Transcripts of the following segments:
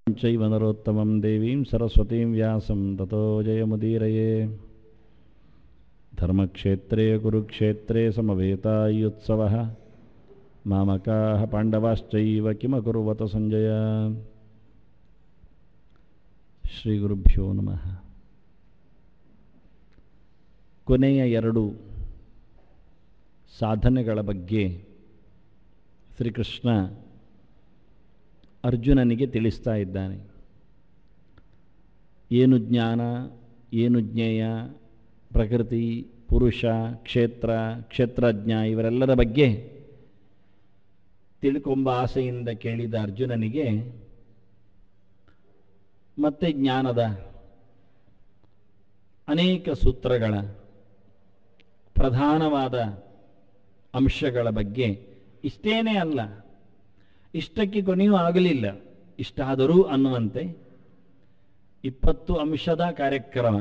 चैव नरोत्तमं देवीं सरस्वतीं व्यासं ततो जयमुदीरये धर्मक्षेत्रे कुरुक्षेत्रे समवेतायुत्सवः मामकाः पाण्डवाश्चैव किमकुर्वत सञ्जय ಶ್ರೀಗುರುಭ್ಯೋ ನಮಃ ಕೊನೆಯ ಎರಡು ಸಾಧನೆಗಳ ಬಗ್ಗೆ ಶ್ರೀಕೃಷ್ಣ ಅರ್ಜುನನಿಗೆ ತಿಳಿಸ್ತಾ ಇದ್ದಾನೆ ಏನು ಜ್ಞಾನ ಏನು ಜ್ಞೇಯ ಪ್ರಕೃತಿ ಪುರುಷ ಕ್ಷೇತ್ರ ಕ್ಷೇತ್ರಜ್ಞ ಇವರೆಲ್ಲರ ಬಗ್ಗೆ ತಿಳ್ಕೊಂಬ ಆಸೆಯಿಂದ ಕೇಳಿದ ಅರ್ಜುನನಿಗೆ ಮತ್ತೆ ಜ್ಞಾನದ ಅನೇಕ ಸೂತ್ರಗಳ ಪ್ರಧಾನವಾದ ಅಂಶಗಳ ಬಗ್ಗೆ ಇಷ್ಟೇನೇ ಅಲ್ಲ ಇಷ್ಟಕ್ಕೆ ಕೊನೆಯೂ ಆಗಲಿಲ್ಲ ಇಷ್ಟಾದರೂ ಅನ್ನುವಂತೆ ಇಪ್ಪತ್ತು ಅಂಶದ ಕಾರ್ಯಕ್ರಮ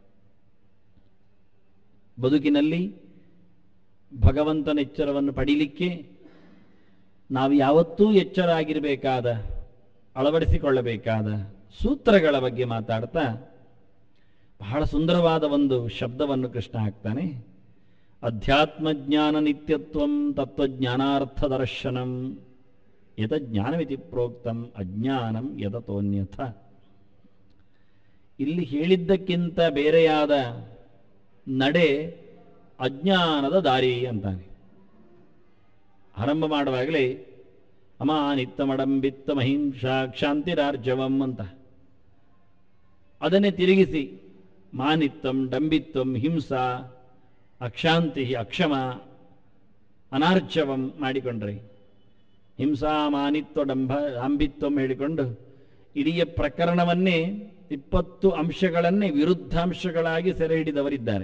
ಬದುಕಿನಲ್ಲಿ ಭಗವಂತನ ಎಚ್ಚರವನ್ನು ಪಡೀಲಿಕ್ಕೆ ನಾವು ಯಾವತ್ತೂ ಎಚ್ಚರ ಆಗಿರಬೇಕಾದ ಅಳವಡಿಸಿಕೊಳ್ಳಬೇಕಾದ ಸೂತ್ರಗಳ ಬಗ್ಗೆ ಮಾತಾಡ್ತಾ ಬಹಳ ಸುಂದರವಾದ ಒಂದು ಶಬ್ದವನ್ನು ಕೃಷ್ಣ ಹಾಕ್ತಾನೆ ಅಧ್ಯಾತ್ಮ ಜ್ಞಾನ ನಿತ್ಯತ್ವಂ ತತ್ವಜ್ಞಾನಾರ್ಥ ದರ್ಶನಂ ಯತ ಜ್ಞಾನಮಿತಿ ಪ್ರೋಕ್ತಂ ಅಜ್ಞಾನಂ ಯದತೋನ್ಯಥ ಇಲ್ಲಿ ಹೇಳಿದ್ದಕ್ಕಿಂತ ಬೇರೆಯಾದ ನಡೆ ಅಜ್ಞಾನದ ದಾರಿ ಅಂತಾನೆ ಆರಂಭ ಮಾಡುವಾಗಲೇ ಅಮಾನಿತ್ತಮಡಂಬಿತ್ತ ಮಹಿಂಸಾ ಕ್ಷಾಂತಿರಾರ್ಜವಂ ಅಂತ ಅದನ್ನೇ ತಿರುಗಿಸಿ ಮಾನಿತ್ತಂ ಡಂಬಿತ್ವಂ ಹಿಂಸಾ ಅಕ್ಷಾಂತಿ ಅಕ್ಷಮ ಅನಾರ್ಜವಂ ಮಾಡಿಕೊಂಡ್ರೆ ಹಿಂಸಾ ಮಾನಿತ್ವ ಡಂಬ ಅಂಬಿತ್ವಂ ಹೇಳಿಕೊಂಡು ಇಡೀ ಪ್ರಕರಣವನ್ನೇ ಇಪ್ಪತ್ತು ಅಂಶಗಳನ್ನೇ ವಿರುದ್ಧಾಂಶಗಳಾಗಿ ಸೆರೆ ಹಿಡಿದವರಿದ್ದಾರೆ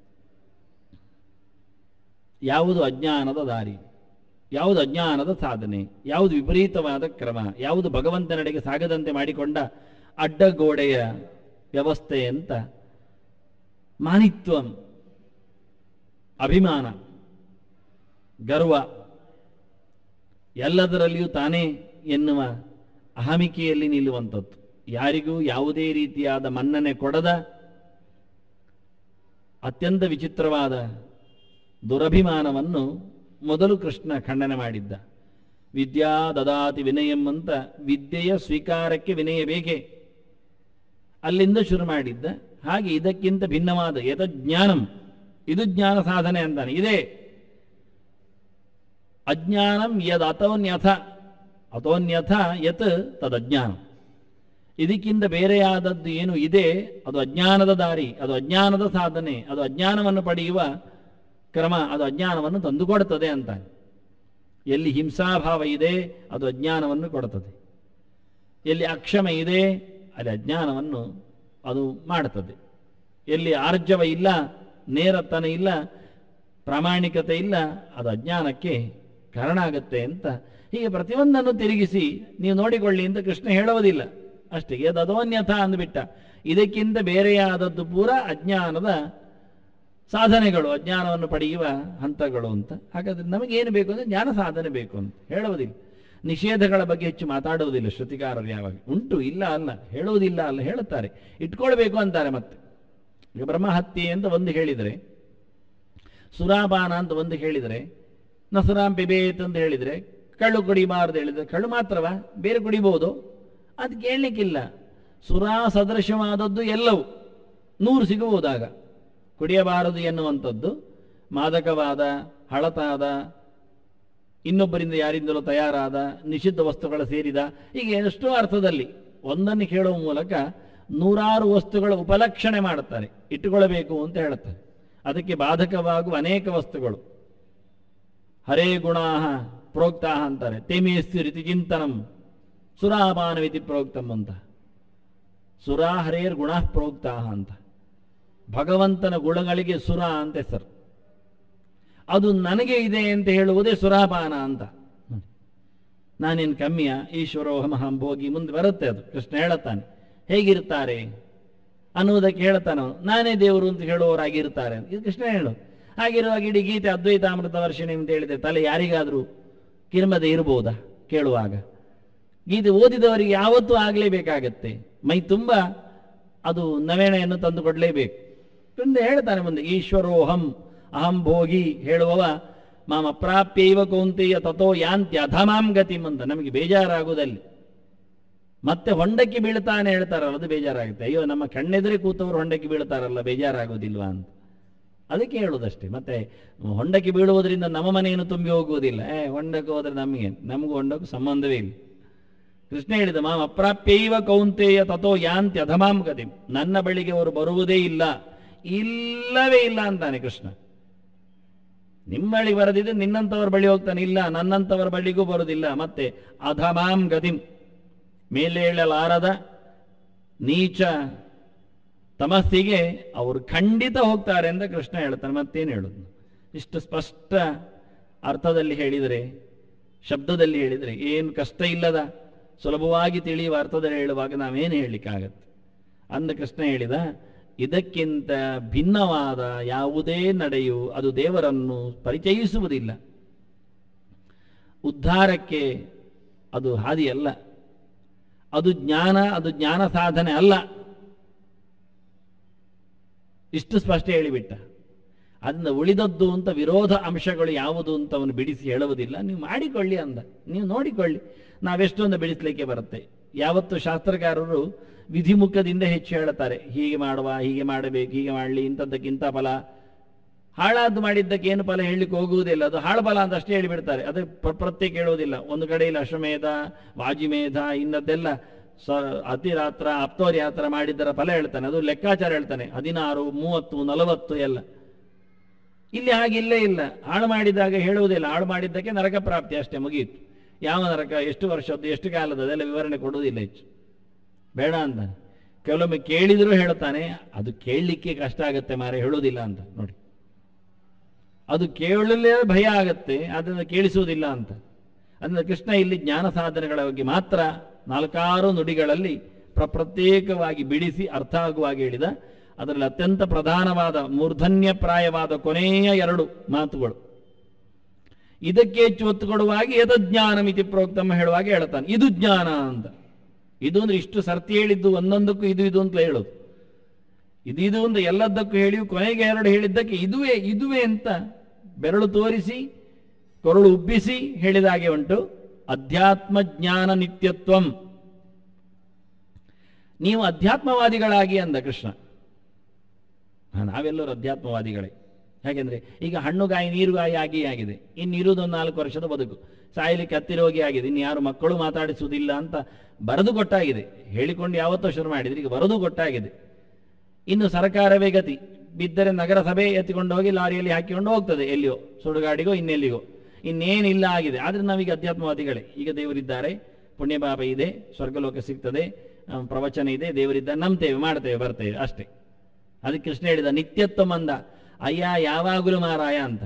ಯಾವುದು ಅಜ್ಞಾನದ ದಾರಿ ಯಾವುದು ಅಜ್ಞಾನದ ಸಾಧನೆ ಯಾವುದು ವಿಪರೀತವಾದ ಕ್ರಮ ಯಾವುದು ಭಗವಂತನೆಡೆಗೆ ಸಾಗದಂತೆ ಮಾಡಿಕೊಂಡ ಅಡ್ಡಗೋಡೆಯ ವ್ಯವಸ್ಥೆ ಅಂತ ಮಾನಿತ್ವಂ ಅಭಿಮಾನ ಗರ್ವ ಎಲ್ಲದರಲ್ಲಿಯೂ ತಾನೇ ಎನ್ನುವ ಅಹಮಿಕೆಯಲ್ಲಿ ನಿಲ್ಲುವಂಥದ್ದು ಯಾರಿಗೂ ಯಾವುದೇ ರೀತಿಯಾದ ಮನ್ನಣೆ ಕೊಡದ ಅತ್ಯಂತ ವಿಚಿತ್ರವಾದ ದುರಭಿಮಾನವನ್ನು ಮೊದಲು ಕೃಷ್ಣ ಖಂಡನೆ ಮಾಡಿದ್ದ ವಿದ್ಯಾ ದದಾತಿ ವಿನಯಂ ಅಂತ ವಿದ್ಯೆಯ ಸ್ವೀಕಾರಕ್ಕೆ ವಿನಯ ಬೇಕೆ ಅಲ್ಲಿಂದ ಶುರು ಮಾಡಿದ್ದ ಹಾಗೆ ಇದಕ್ಕಿಂತ ಭಿನ್ನವಾದ ಯತ ಜ್ಞಾನಂ ಇದು ಜ್ಞಾನ ಸಾಧನೆ ಅಂತಾನೆ ಇದೇ ಅಜ್ಞಾನಂ ಯದ್ ಅತೋನ್ಯಥ ಅತೋನ್ಯಥ ಯತ್ ತದಜ್ಞಾನಂ ಇದಕ್ಕಿಂತ ಬೇರೆಯಾದದ್ದು ಏನು ಇದೆ ಅದು ಅಜ್ಞಾನದ ದಾರಿ ಅದು ಅಜ್ಞಾನದ ಸಾಧನೆ ಅದು ಅಜ್ಞಾನವನ್ನು ಪಡೆಯುವ ಕ್ರಮ ಅದು ಅಜ್ಞಾನವನ್ನು ತಂದುಕೊಡುತ್ತದೆ ಅಂತ ಎಲ್ಲಿ ಹಿಂಸಾಭಾವ ಇದೆ ಅದು ಅಜ್ಞಾನವನ್ನು ಕೊಡುತ್ತದೆ ಎಲ್ಲಿ ಅಕ್ಷಮ ಇದೆ ಅಲ್ಲಿ ಅಜ್ಞಾನವನ್ನು ಅದು ಮಾಡುತ್ತದೆ ಎಲ್ಲಿ ಆರ್ಜವ ಇಲ್ಲ ನೇರತನ ಇಲ್ಲ ಪ್ರಾಮಾಣಿಕತೆ ಇಲ್ಲ ಅದು ಅಜ್ಞಾನಕ್ಕೆ ಕಾರಣ ಆಗತ್ತೆ ಅಂತ ಹೀಗೆ ಪ್ರತಿಯೊಂದನ್ನು ತಿರುಗಿಸಿ ನೀವು ನೋಡಿಕೊಳ್ಳಿ ಅಂತ ಕೃಷ್ಣ ಹೇಳುವುದಿಲ್ಲ ಅಷ್ಟೇ ಅದೋನ್ಯಥ ಅಂದ್ಬಿಟ್ಟ ಇದಕ್ಕಿಂತ ಬೇರೆಯಾದದ್ದು ಪೂರ ಅಜ್ಞಾನದ ಸಾಧನೆಗಳು ಅಜ್ಞಾನವನ್ನು ಪಡೆಯುವ ಹಂತಗಳು ಅಂತ ಹಾಗಾದ್ರೆ ನಮಗೇನು ಬೇಕು ಅಂದರೆ ಜ್ಞಾನ ಸಾಧನೆ ಬೇಕು ಅಂತ ಹೇಳುವುದಿಲ್ಲ ನಿಷೇಧಗಳ ಬಗ್ಗೆ ಹೆಚ್ಚು ಮಾತಾಡುವುದಿಲ್ಲ ಶ್ರುತಿಕಾರರು ಯಾವಾಗ ಉಂಟು ಇಲ್ಲ ಅಲ್ಲ ಹೇಳುವುದಿಲ್ಲ ಅಲ್ಲ ಹೇಳುತ್ತಾರೆ ಇಟ್ಕೊಳ್ಬೇಕು ಅಂತಾರೆ ಮತ್ತೆ ಈಗ ಬ್ರಹ್ಮಹತ್ಯೆ ಅಂತ ಒಂದು ಹೇಳಿದರೆ ಸುರಾಪಾನ ಅಂತ ಒಂದು ಹೇಳಿದರೆ ನಸುರಾಂ ಪಿಬೇತ್ ಅಂತ ಹೇಳಿದರೆ ಕಳ್ಳು ಕುಡಿಬಾರದು ಹೇಳಿದರೆ ಕಳ್ಳು ಮಾತ್ರವ ಬೇರೆ ಕುಡಿಬಹುದು ಅದು ಕೇಳಲಿಕ್ಕಿಲ್ಲ ಸುರಾ ಸದೃಶವಾದದ್ದು ಎಲ್ಲವೂ ನೂರು ಸಿಗಬಹುದಾಗ ಕುಡಿಯಬಾರದು ಎನ್ನುವಂಥದ್ದು ಮಾದಕವಾದ ಹಳತಾದ ಇನ್ನೊಬ್ಬರಿಂದ ಯಾರಿಂದಲೂ ತಯಾರಾದ ನಿಷಿದ್ಧ ವಸ್ತುಗಳ ಸೇರಿದ ಹೀಗೆ ಎಷ್ಟೋ ಅರ್ಥದಲ್ಲಿ ಒಂದನ್ನು ಕೇಳುವ ಮೂಲಕ ನೂರಾರು ವಸ್ತುಗಳ ಉಪಲಕ್ಷಣೆ ಮಾಡುತ್ತಾರೆ ಇಟ್ಟುಕೊಳ್ಳಬೇಕು ಅಂತ ಹೇಳುತ್ತಾರೆ ಅದಕ್ಕೆ ಬಾಧಕವಾಗುವ ಅನೇಕ ವಸ್ತುಗಳು ಹರೇ ಗುಣಾ ಪ್ರೋಕ್ತಾ ಅಂತಾರೆ ತೇಮೇಸ್ತಿ ರೀತಿ ಚಿಂತನಂ ಸುರಾಪಾನವಿತಿ ಪ್ರೋಕ್ತಂ ಅಂತ ಸುರಾ ಹರೇರ್ ಗುಣ ಪ್ರೋಕ್ತಾ ಅಂತ ಭಗವಂತನ ಗುಣಗಳಿಗೆ ಸುರ ಅಂತ ಹೆಸರು ಅದು ನನಗೆ ಇದೆ ಅಂತ ಹೇಳುವುದೇ ಸುರಾಪಾನ ಅಂತ ನಾನೇನು ಕಮ್ಮಿಯ ಈಶ್ವರೋಹಮಹಂ ಭೋಗಿ ಮುಂದೆ ಬರುತ್ತೆ ಅದು ಕೃಷ್ಣ ಹೇಳುತ್ತಾನೆ ಹೇಗಿರ್ತಾರೆ ಅನ್ನುವುದಕ್ಕೆ ಹೇಳ್ತಾನೆ ನಾನೇ ದೇವರು ಅಂತ ಹೇಳುವವರಾಗಿರ್ತಾರೆ ಇದು ಕೃಷ್ಣ ಹೇಳು ಹಾಗಿರುವಾಗ ಇಡೀ ಗೀತೆ ಅದ್ವೈತಾಮೃತ ವರ್ಷಿಣಿ ಅಂತ ಹೇಳಿದ್ರೆ ತಲೆ ಯಾರಿಗಾದರೂ ಕಿರ್ಮದೆ ಇರಬಹುದಾ ಕೇಳುವಾಗ ಗೀತೆ ಓದಿದವರಿಗೆ ಯಾವತ್ತೂ ಆಗಲೇಬೇಕಾಗತ್ತೆ ಮೈ ತುಂಬ ಅದು ನವೇಣೆಯನ್ನು ತಂದು ಕೊಡಲೇಬೇಕು ಮುಂದೆ ಹೇಳ್ತಾನೆ ಮುಂದೆ ಈಶ್ವರೋಹಂ ಅಹಂ ಭೋಗಿ ಹೇಳುವವ ಮಾಮ ಅಪ್ರಾಪ್ಯೈವ ಕೌಂತೆಯ ತಥೋ ಯಾಂತಿ ಅಧಮಾಂ ಗತಿಂ ಅಂತ ನಮಗೆ ಬೇಜಾರಾಗುವುದಲ್ಲಿ ಮತ್ತೆ ಹೊಂಡಕ್ಕೆ ಬೀಳ್ತಾನೆ ಹೇಳ್ತಾರಲ್ಲ ಅದು ಬೇಜಾರಾಗುತ್ತೆ ಅಯ್ಯೋ ನಮ್ಮ ಕಣ್ಣೆದುರೇ ಕೂತವರು ಹೊಂಡಕ್ಕೆ ಬೀಳ್ತಾರಲ್ಲ ಬೇಜಾರಾಗೋದಿಲ್ವಾ ಅಂತ ಅದಕ್ಕೆ ಹೇಳುವುದಷ್ಟೇ ಮತ್ತೆ ಹೊಂಡಕ್ಕೆ ಬೀಳುವುದರಿಂದ ನಮ್ಮ ಮನೆಯನ್ನು ತುಂಬಿ ಹೋಗುವುದಿಲ್ಲ ಏ ಹೊಂಡಕ್ಕೆ ಹೋದ್ರೆ ನಮಗೆ ನಮಗೂ ಹೊಂಡಕ್ಕೂ ಸಂಬಂಧವೇ ಇಲ್ಲ ಕೃಷ್ಣ ಹೇಳಿದ ಮಾಂ ಅಪ್ರಾಪ್ಯೈವ ಕೌಂತೆಯ ತಥೋ ಯಾಂತಿ ಅಧಮಾಂ ಗತಿ ನನ್ನ ಬಳಿಗೆ ಅವರು ಬರುವುದೇ ಇಲ್ಲ ಇಲ್ಲವೇ ಇಲ್ಲ ಅಂತಾನೆ ಕೃಷ್ಣ ನಿಮ್ಮ ಬಳಿ ಬರದಿದ್ರೆ ನಿನ್ನಂಥವ್ರ ಬಳಿ ಹೋಗ್ತಾನೆ ಇಲ್ಲ ನನ್ನಂಥವರ ಬಳಿಗೂ ಬರುವುದಿಲ್ಲ ಮತ್ತೆ ಅಧಮಾಂ ಗತಿಂ ಮೇಲೇಳಲಾರದ ನೀಚ ತಮಸ್ಸಿಗೆ ಅವರು ಖಂಡಿತ ಹೋಗ್ತಾರೆ ಅಂತ ಕೃಷ್ಣ ಹೇಳ್ತಾನೆ ಮತ್ತೇನು ಹೇಳುದು ಇಷ್ಟು ಸ್ಪಷ್ಟ ಅರ್ಥದಲ್ಲಿ ಹೇಳಿದರೆ ಶಬ್ದದಲ್ಲಿ ಹೇಳಿದರೆ ಏನು ಕಷ್ಟ ಇಲ್ಲದ ಸುಲಭವಾಗಿ ತಿಳಿಯುವ ಅರ್ಥದಲ್ಲಿ ಹೇಳುವಾಗ ನಾವೇನು ಹೇಳಲಿಕ್ಕಾಗತ್ತೆ ಅಂದ ಕೃಷ್ಣ ಹೇಳಿದ ಇದಕ್ಕಿಂತ ಭಿನ್ನವಾದ ಯಾವುದೇ ನಡೆಯು ಅದು ದೇವರನ್ನು ಪರಿಚಯಿಸುವುದಿಲ್ಲ ಉದ್ಧಾರಕ್ಕೆ ಅದು ಹಾದಿಯಲ್ಲ ಅದು ಜ್ಞಾನ ಅದು ಜ್ಞಾನ ಸಾಧನೆ ಅಲ್ಲ ಇಷ್ಟು ಸ್ಪಷ್ಟ ಹೇಳಿಬಿಟ್ಟ ಅದನ್ನ ಉಳಿದದ್ದು ಅಂತ ವಿರೋಧ ಅಂಶಗಳು ಯಾವುದು ಅಂತ ಅವನು ಬಿಡಿಸಿ ಹೇಳುವುದಿಲ್ಲ ನೀವು ಮಾಡಿಕೊಳ್ಳಿ ಅಂದ ನೀವು ನೋಡಿಕೊಳ್ಳಿ ನಾವೆಷ್ಟೊಂದು ಬಿಡಿಸ್ಲಿಕ್ಕೆ ಬರುತ್ತೆ ಯಾವತ್ತು ಶಾಸ್ತ್ರಕಾರರು ವಿಧಿಮುಖದಿಂದ ಹೆಚ್ಚು ಹೇಳುತ್ತಾರೆ ಹೀಗೆ ಮಾಡುವ ಹೀಗೆ ಮಾಡಬೇಕು ಹೀಗೆ ಮಾಡಲಿ ಇಂಥದ್ದಕ್ಕಿಂತ ಫಲ ಹಾಳಾದ್ದು ಮಾಡಿದ್ದಕ್ಕೆ ಏನು ಫಲ ಹೇಳಲಿಕ್ಕೆ ಹೋಗುವುದಿಲ್ಲ ಅದು ಹಾಳು ಫಲ ಅಂತ ಅಷ್ಟೇ ಹೇಳಿಬಿಡ್ತಾರೆ ಅದು ಪ್ರ- ಪ್ರತ್ಯೇಕ ಹೇಳುವುದಿಲ್ಲ ಒಂದು ಕಡೆಯಲ್ಲಿ ಅಶ್ವಮೇಧ ವಾಜಿಮೇಧ ಇನ್ನದ್ದೆಲ್ಲ ಸ ಅತಿರಾತ್ರ ಅಪ್ತೋರ್ಯಾತ್ರ ಮಾಡಿದ್ದರ ಫಲ ಹೇಳ್ತಾನೆ ಅದು ಲೆಕ್ಕಾಚಾರ ಹೇಳ್ತಾನೆ ಹದಿನಾರು ಮೂವತ್ತು ನಲವತ್ತು ಎಲ್ಲ ಇಲ್ಲಿ ಹಾಗೆ ಇಲ್ಲೇ ಇಲ್ಲ ಹಾಳು ಮಾಡಿದಾಗ ಹೇಳುವುದಿಲ್ಲ ಹಾಳು ಮಾಡಿದ್ದಕ್ಕೆ ನರಕ ಪ್ರಾಪ್ತಿ ಅಷ್ಟೇ ಮುಗಿಯಿತು ಯಾವ ನರಕ ಎಷ್ಟು ವರ್ಷದ್ದು ಎಷ್ಟು ಕಾಲದ ಅದೆಲ್ಲ ವಿವರಣೆ ಕೊಡುವುದಿಲ್ಲ ಹೆಚ್ಚು ಬೇಡ ಅಂತ ಕೆಲವೊಮ್ಮೆ ಕೇಳಿದರೂ ಹೇಳ್ತಾನೆ ಅದು ಕೇಳಲಿಕ್ಕೆ ಕಷ್ಟ ಆಗತ್ತೆ ಮಾರೆ ಹೇಳುವುದಿಲ್ಲ ಅಂತ ನೋಡಿ ಅದು ಕೇಳಲೇ ಭಯ ಆಗತ್ತೆ ಅದನ್ನು ಕೇಳಿಸುವುದಿಲ್ಲ ಅಂತ ಅದರಿಂದ ಕೃಷ್ಣ ಇಲ್ಲಿ ಜ್ಞಾನ ಸಾಧನೆಗಳ ಬಗ್ಗೆ ಮಾತ್ರ ನಾಲ್ಕಾರು ನುಡಿಗಳಲ್ಲಿ ಪ್ರ ಪ್ರತ್ಯೇಕವಾಗಿ ಬಿಡಿಸಿ ಅರ್ಥ ಆಗುವಾಗ ಹೇಳಿದ ಅದರಲ್ಲಿ ಅತ್ಯಂತ ಪ್ರಧಾನವಾದ ಮೂರ್ಧನ್ಯಪ್ರಾಯವಾದ ಕೊನೆಯ ಎರಡು ಮಾತುಗಳು ಇದಕ್ಕೆ ಹೆಚ್ಚು ಒತ್ತು ಕೊಡುವಾಗ ಯತಜ್ಞಾನ ಮಿತಿ ಪ್ರೋಕ್ತಮ ಹೇಳುವಾಗ ಹೇಳ್ತಾನೆ ಇದು ಜ್ಞಾನ ಅಂತ ಇದು ಅಂದ್ರೆ ಇಷ್ಟು ಸರ್ತಿ ಹೇಳಿದ್ದು ಒಂದೊಂದಕ್ಕೂ ಇದು ಇದು ಅಂತ ಹೇಳೋದು ಇದು ಇದು ಅಂತ ಎಲ್ಲದಕ್ಕೂ ಹೇಳಿ ಕೊನೆಗೆ ಎರಡು ಹೇಳಿದ್ದಕ್ಕೆ ಇದುವೇ ಇದುವೇ ಅಂತ ಬೆರಳು ತೋರಿಸಿ ಕೊರಳು ಉಬ್ಬಿಸಿ ಹೇಳಿದ ಹಾಗೆ ಉಂಟು ಅಧ್ಯಾತ್ಮ ಜ್ಞಾನ ನಿತ್ಯತ್ವಂ ನೀವು ಅಧ್ಯಾತ್ಮವಾದಿಗಳಾಗಿ ಅಂದ ಕೃಷ್ಣ ಹಾ, ನಾವೆಲ್ಲರೂ ಅಧ್ಯಾತ್ಮವಾದಿಗಳೇ ಯಾಕೆಂದ್ರೆ ಈಗ ಹಣ್ಣುಗಾಯಿ ನೀರುಗಾಯಿ ಆಗಿ ಆಗಿದೆ ಇನ್ನು ಇರುವುದೊಂದು ನಾಲ್ಕು ವರ್ಷದ ಬದುಕು ಸಾಯಲಿಕ್ಕೆ ಹತ್ತಿರೋಗಿ ಆಗಿದೆ ಇನ್ನು ಯಾರು ಮಕ್ಕಳು ಮಾತಾಡಿಸುವುದಿಲ್ಲ ಅಂತ ಬರೆದು ಕೊಟ್ಟಾಗಿದೆ ಹೇಳಿಕೊಂಡು ಯಾವತ್ತೋ ಶುರು ಮಾಡಿದ್ರೆ ಈಗ ಬರೆದು ಕೊಟ್ಟಾಗಿದೆ ಇನ್ನು ಸರ್ಕಾರವೇ ಗತಿ ಬಿದ್ದರೆ ನಗರಸಭೆ ಎತ್ತಿಕೊಂಡು ಹೋಗಿ ಲಾರಿಯಲ್ಲಿ ಹಾಕಿಕೊಂಡು ಹೋಗ್ತದೆ ಎಲ್ಲಿಯೋ ಸುಡುಗಾಡಿಗೋ ಇನ್ನೆಲ್ಲಿಗೋ ಇನ್ನೇನಿಲ್ಲ ಆಗಿದೆ ಆದ್ರೆ ನಾವೀಗ ಅಧ್ಯಾತ್ಮವಾದಿಗಳೇ ಈಗ ದೇವರಿದ್ದಾರೆ ಪುಣ್ಯ ಪಾಪ ಇದೆ ಸ್ವರ್ಗಲೋಕ ಸಿಗ್ತದೆ ಆ, ಪ್ರವಚನ ಇದೆ ದೇವರಿದ್ದಾರೆ ನಂಬ್ತೇವೆ ಮಾಡ್ತೇವೆ ಬರ್ತೇವೆ ಅಷ್ಟೇ ಅದಕ್ಕೆ ಕೃಷ್ಣ ಹೇಳಿದ ನಿತ್ಯತ್ವ ಮಂದ ಅಯ್ಯ ಯಾವಾಗಲೂ ಮಾರಾಯ ಅಂತ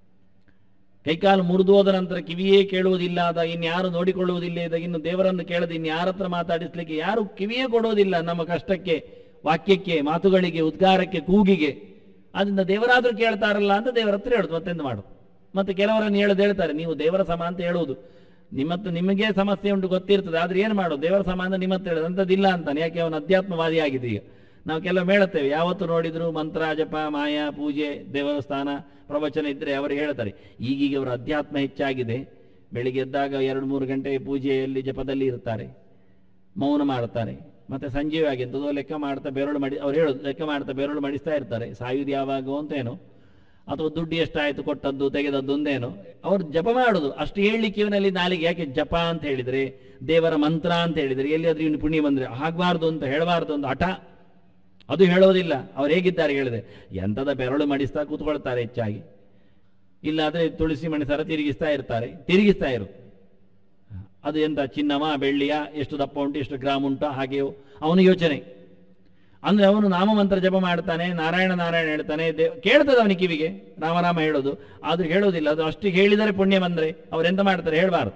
ಕೈಕಾಲು ಮುರಿದು ಹೋದ ನಂತರ ಕಿವಿಯೇ ಕೇಳುವುದಿಲ್ಲ ಅದ ಇನ್ಯಾರು ನೋಡಿಕೊಳ್ಳುವುದಿಲ್ಲ ಇದ್ದಾಗ ಇನ್ನು ದೇವರನ್ನು ಕೇಳದೆ ಇನ್ಯಾರ ಹತ್ರ ಮಾತಾಡಿಸ್ಲಿಕ್ಕೆ ಯಾರು ಕಿವಿಯೇ ಕೊಡುವುದಿಲ್ಲ ನಮ್ಮ ಕಷ್ಟಕ್ಕೆ ವಾಕ್ಯಕ್ಕೆ ಮಾತುಗಳಿಗೆ ಉದ್ಗಾರಕ್ಕೆ ಕೂಗಿಗೆ ಅದರಿಂದ ದೇವರಾದ್ರೂ ಕೇಳ್ತಾರಲ್ಲ ಅಂತ ದೇವರ ಹತ್ರ ಹೇಳುದು ಮತ್ತೆಂದು ಮಾಡು ಮತ್ತೆ ಕೆಲವರನ್ನು ಹೇಳೋದು ಹೇಳ್ತಾರೆ ನೀವು ದೇವರ ಸಮ ಅಂತ ಹೇಳುವುದು ನಿಮ್ಮತ್ತು ನಿಮಗೆ ಸಮಸ್ಯೆ ಉಂಟು ಗೊತ್ತಿರ್ತದೆ ಆದ್ರೆ ಏನು ಮಾಡೋದು ದೇವರ ಸಮ ಅಂತ ನಿಮ್ಮ ಹತ್ರ ಹೇಳೋದು ಅಂಥದ್ದಿಲ್ಲ ಅಂತಾನೆ ಯಾಕೆ ಅವನು ಅಧ್ಯಾತ್ಮವಾದಿ ಆಗಿದೆ ಈಗ ನಾವು ಕೆಲವು ಹೇಳುತ್ತೇವೆ ಯಾವತ್ತು ನೋಡಿದ್ರು ಮಂತ್ರ ಜಪ ಮಾಯಾ ಪೂಜೆ ದೇವಸ್ಥಾನ ಪ್ರವಚನ ಇದ್ರೆ ಅವರಿಗೆ ಹೇಳ್ತಾರೆ ಈಗೀಗ ಅವರ ಅಧ್ಯಾತ್ಮ ಹೆಚ್ಚಾಗಿದೆ ಬೆಳಿಗ್ಗೆ ಎದ್ದಾಗ ಎರಡು ಮೂರು ಗಂಟೆ ಪೂಜೆಯಲ್ಲಿ ಜಪದಲ್ಲಿ ಇರ್ತಾರೆ ಮೌನ ಮಾಡ್ತಾರೆ ಮತ್ತೆ ಸಂಜೆಯಾಗಿ ಎಂಥದೋ ಲೆಕ್ಕ ಮಾಡ್ತಾ ಬೆರಳು ಮಾಡಿ ಅವ್ರು ಹೇಳೋದು ಲೆಕ್ಕ ಮಾಡ್ತಾ ಬೆರಳು ಮಾಡಿಸ್ತಾ ಇರ್ತಾರೆ ಸಾಯುವುದು ಯಾವಾಗ ಅಂತೇನೋ ಅಥವಾ ದುಡ್ಡು ಎಷ್ಟಾಯ್ತು ಕೊಟ್ಟದ್ದು ತೆಗೆದದ್ದು ಒಂದೇನೋ ಅವ್ರು ಜಪ ಮಾಡುದು ಅಷ್ಟು ಹೇಳಲಿಕ್ಕೆ ಇವನಲ್ಲಿ ನಾಲಿಗೆ ಯಾಕೆ ಜಪ ಅಂತ ಹೇಳಿದ್ರೆ ದೇವರ ಮಂತ್ರ ಅಂತ ಹೇಳಿದ್ರೆ ಎಲ್ಲಿಯಾದ್ರೂ ಇವನು ಪುಣ್ಯ ಬಂದ್ರೆ ಆಗಬಾರ್ದು ಅಂತ ಹೇಳಬಾರ್ದು ಅಂತ ಹಠ ಅದು ಹೇಳೋದಿಲ್ಲ ಅವ್ರು ಹೇಗಿದ್ದಾರೆ ಹೇಳಿದೆ ಎಂಥದ ಬೆರಳು ಮಡಿಸ್ತಾ ಕೂತ್ಕೊಳ್ತಾರೆ ಹೆಚ್ಚಾಗಿ ಇಲ್ಲಾದ್ರೆ ತುಳಸಿ ಮಣಿಸರ ತಿರುಗಿಸ್ತಾ ಇರ್ತಾರೆ ತಿರುಗಿಸ್ತಾ ಇರು ಅದು ಎಂತ ಚಿನ್ನವ ಬೆಳ್ಳಿಯ ಎಷ್ಟು ದಪ್ಪ ಉಂಟು ಎಷ್ಟು ಗ್ರಾಮ್ ಉಂಟು ಹಾಗೆಯೋ ಅವನ ಯೋಚನೆ ಅಂದ್ರೆ ಅವನು ನಾಮಮಂತ್ರ ಜಪ ಮಾಡ್ತಾನೆ ನಾರಾಯಣ ನಾರಾಯಣ ಹೇಳ್ತಾನೆ ದೇವ್ ಕೇಳ್ತದೆ ಅವನ ಕಿವಿಗೆ ರಾಮರಾಮ ಹೇಳೋದು ಆದ್ರೂ ಹೇಳೋದಿಲ್ಲ ಅದು ಅಷ್ಟು ಹೇಳಿದರೆ ಪುಣ್ಯ ಬಂದ್ರೆ ಅವ್ರೆಂತ ಮಾಡ್ತಾರೆ ಹೇಳಬಾರ್ದು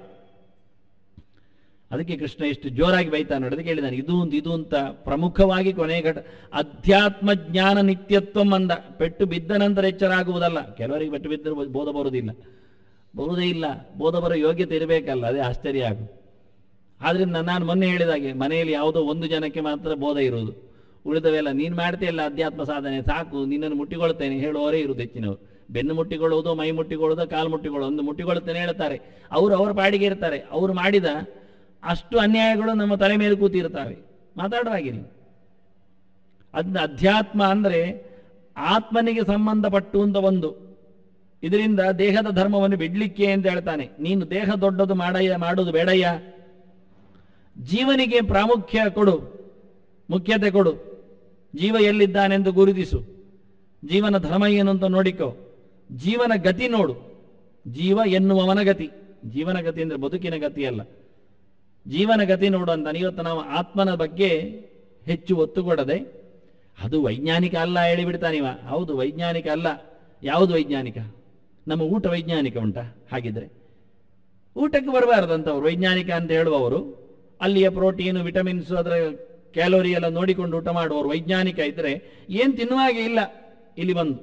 ಅದಕ್ಕೆ ಕೃಷ್ಣ ಎಷ್ಟು ಜೋರಾಗಿ ಬೈತಾನೆ ನೋಡಿ ಅದಕ್ಕೆ ಹೇಳಿದಾನೆ ಇದು ಒಂದು ಇದು ಅಂತ ಪ್ರಮುಖವಾಗಿ ಕೊನೆ ಘಟ ಅಧ್ಯಾತ್ಮ ಜ್ಞಾನ ನಿತ್ಯತ್ವಂ ಅಂದ ಪೆಟ್ಟು ಬಿದ್ದ ನಂತರ ಎಚ್ಚರ ಆಗುವುದಲ್ಲ ಕೆಲವರಿಗೆ ಪೆಟ್ಟು ಬಿದ್ದರೆ ಬೋಧ ಬರುವುದಿಲ್ಲ ಬರುವುದೇ ಇಲ್ಲ ಬೋಧ ಬರೋ ಯೋಗ್ಯತೆ ಇರಬೇಕಲ್ಲ ಅದೇ ಆಶ್ಚರ್ಯ ಆಗು ಆದ್ರಿಂದ ನಾನು ಮೊನ್ನೆ ಹೇಳಿದಾಗೆ ಮನೆಯಲ್ಲಿ ಯಾವುದೋ ಒಂದು ಜನಕ್ಕೆ ಮಾತ್ರ ಬೋಧ ಇರುವುದು ಉಳಿದವೆಲ್ಲ ನೀನು ಮಾಡ್ತೀಯಲ್ಲ ಅಧ್ಯಾತ್ಮ ಸಾಧನೆ ಸಾಕು ನಿನ್ನನ್ನು ಮುಟ್ಟಿಕೊಳ್ತೇನೆ ಹೇಳುವವರೇ ಇರುವುದು ಹೆಚ್ಚಿನವರು ಬೆನ್ನು ಮುಟ್ಟಿಕೊಳ್ಳುವುದು ಮೈ ಮುಟ್ಟಿಕೊಳ್ಳುವುದು ಕಾಲು ಮುಟ್ಟಿಕೊಳ್ಳುವುದು ಒಂದು ಮುಟ್ಟಿಕೊಳ್ಳುತ್ತೇನೆ ಹೇಳ್ತಾರೆ ಅವರು ಅವರ ಪಾಡಿಗೆ ಇರ್ತಾರೆ ಅವರು ಮಾಡಿದ ಅಷ್ಟು ಅನ್ಯಾಯಗಳು ನಮ್ಮ ತಲೆ ಮೇಲೆ ಕೂತಿರ್ತಾವೆ ಮಾತಾಡುವಾಗಿಲ್ಲ ಅದ್ ಅಧ್ಯಾತ್ಮ ಅಂದ್ರೆ ಆತ್ಮನಿಗೆ ಸಂಬಂಧಪಟ್ಟು ಅಂತ ಒಂದು ಇದರಿಂದ ದೇಹದ ಧರ್ಮವನ್ನು ಬಿಡ್ಲಿಕ್ಕೆ ಅಂತ ಹೇಳ್ತಾನೆ ನೀನು ದೇಹ ದೊಡ್ಡದು ಮಾಡಯ್ಯ ಮಾಡುವುದು ಬೇಡಯ್ಯ ಜೀವನಿಗೆ ಪ್ರಾಮುಖ್ಯ ಕೊಡು ಮುಖ್ಯತೆ ಕೊಡು ಜೀವ ಎಲ್ಲಿದ್ದಾನೆಂದು ಗುರುತಿಸು ಜೀವನ ಧರ್ಮ ಏನು ಅಂತ ನೋಡಿಕೋ ಜೀವನ ಗತಿ ನೋಡು ಜೀವ ಎನ್ನುವವನ ಗತಿ ಜೀವನ ಗತಿ ಅಂದ್ರೆ ಬದುಕಿನ ಗತಿ ಅಲ್ಲ ಜೀವನ ಗತಿ ನೋಡು ಅಂತ ಇವತ್ತು ನಾವು ಆತ್ಮನ ಬಗ್ಗೆ ಹೆಚ್ಚು ಒತ್ತು ಕೊಡದೆ ಅದು ವೈಜ್ಞಾನಿಕ ಅಲ್ಲ ಹೇಳಿಬಿಡ್ತಾನಿವ ಹೌದು ವೈಜ್ಞಾನಿಕ ಅಲ್ಲ ಯಾವುದು ವೈಜ್ಞಾನಿಕ ನಮ್ಮ ಊಟ ವೈಜ್ಞಾನಿಕ ಉಂಟಾ ಹಾಗಿದ್ರೆ ಊಟಕ್ಕೆ ಬರಬಾರ್ದಂತವ್ರು ವೈಜ್ಞಾನಿಕ ಅಂತ ಹೇಳುವವರು ಅಲ್ಲಿಯ ಪ್ರೋಟೀನು ವಿಟಮಿನ್ಸ್ ಅದರ ಕ್ಯಾಲೋರಿ ಎಲ್ಲ ನೋಡಿಕೊಂಡು ಊಟ ಮಾಡುವವರು ವೈಜ್ಞಾನಿಕ ಇದ್ರೆ ಏನು ತಿನ್ನುವ ಹಾಗೆ ಇಲ್ಲ ಇಲ್ಲಿ ಬಂದು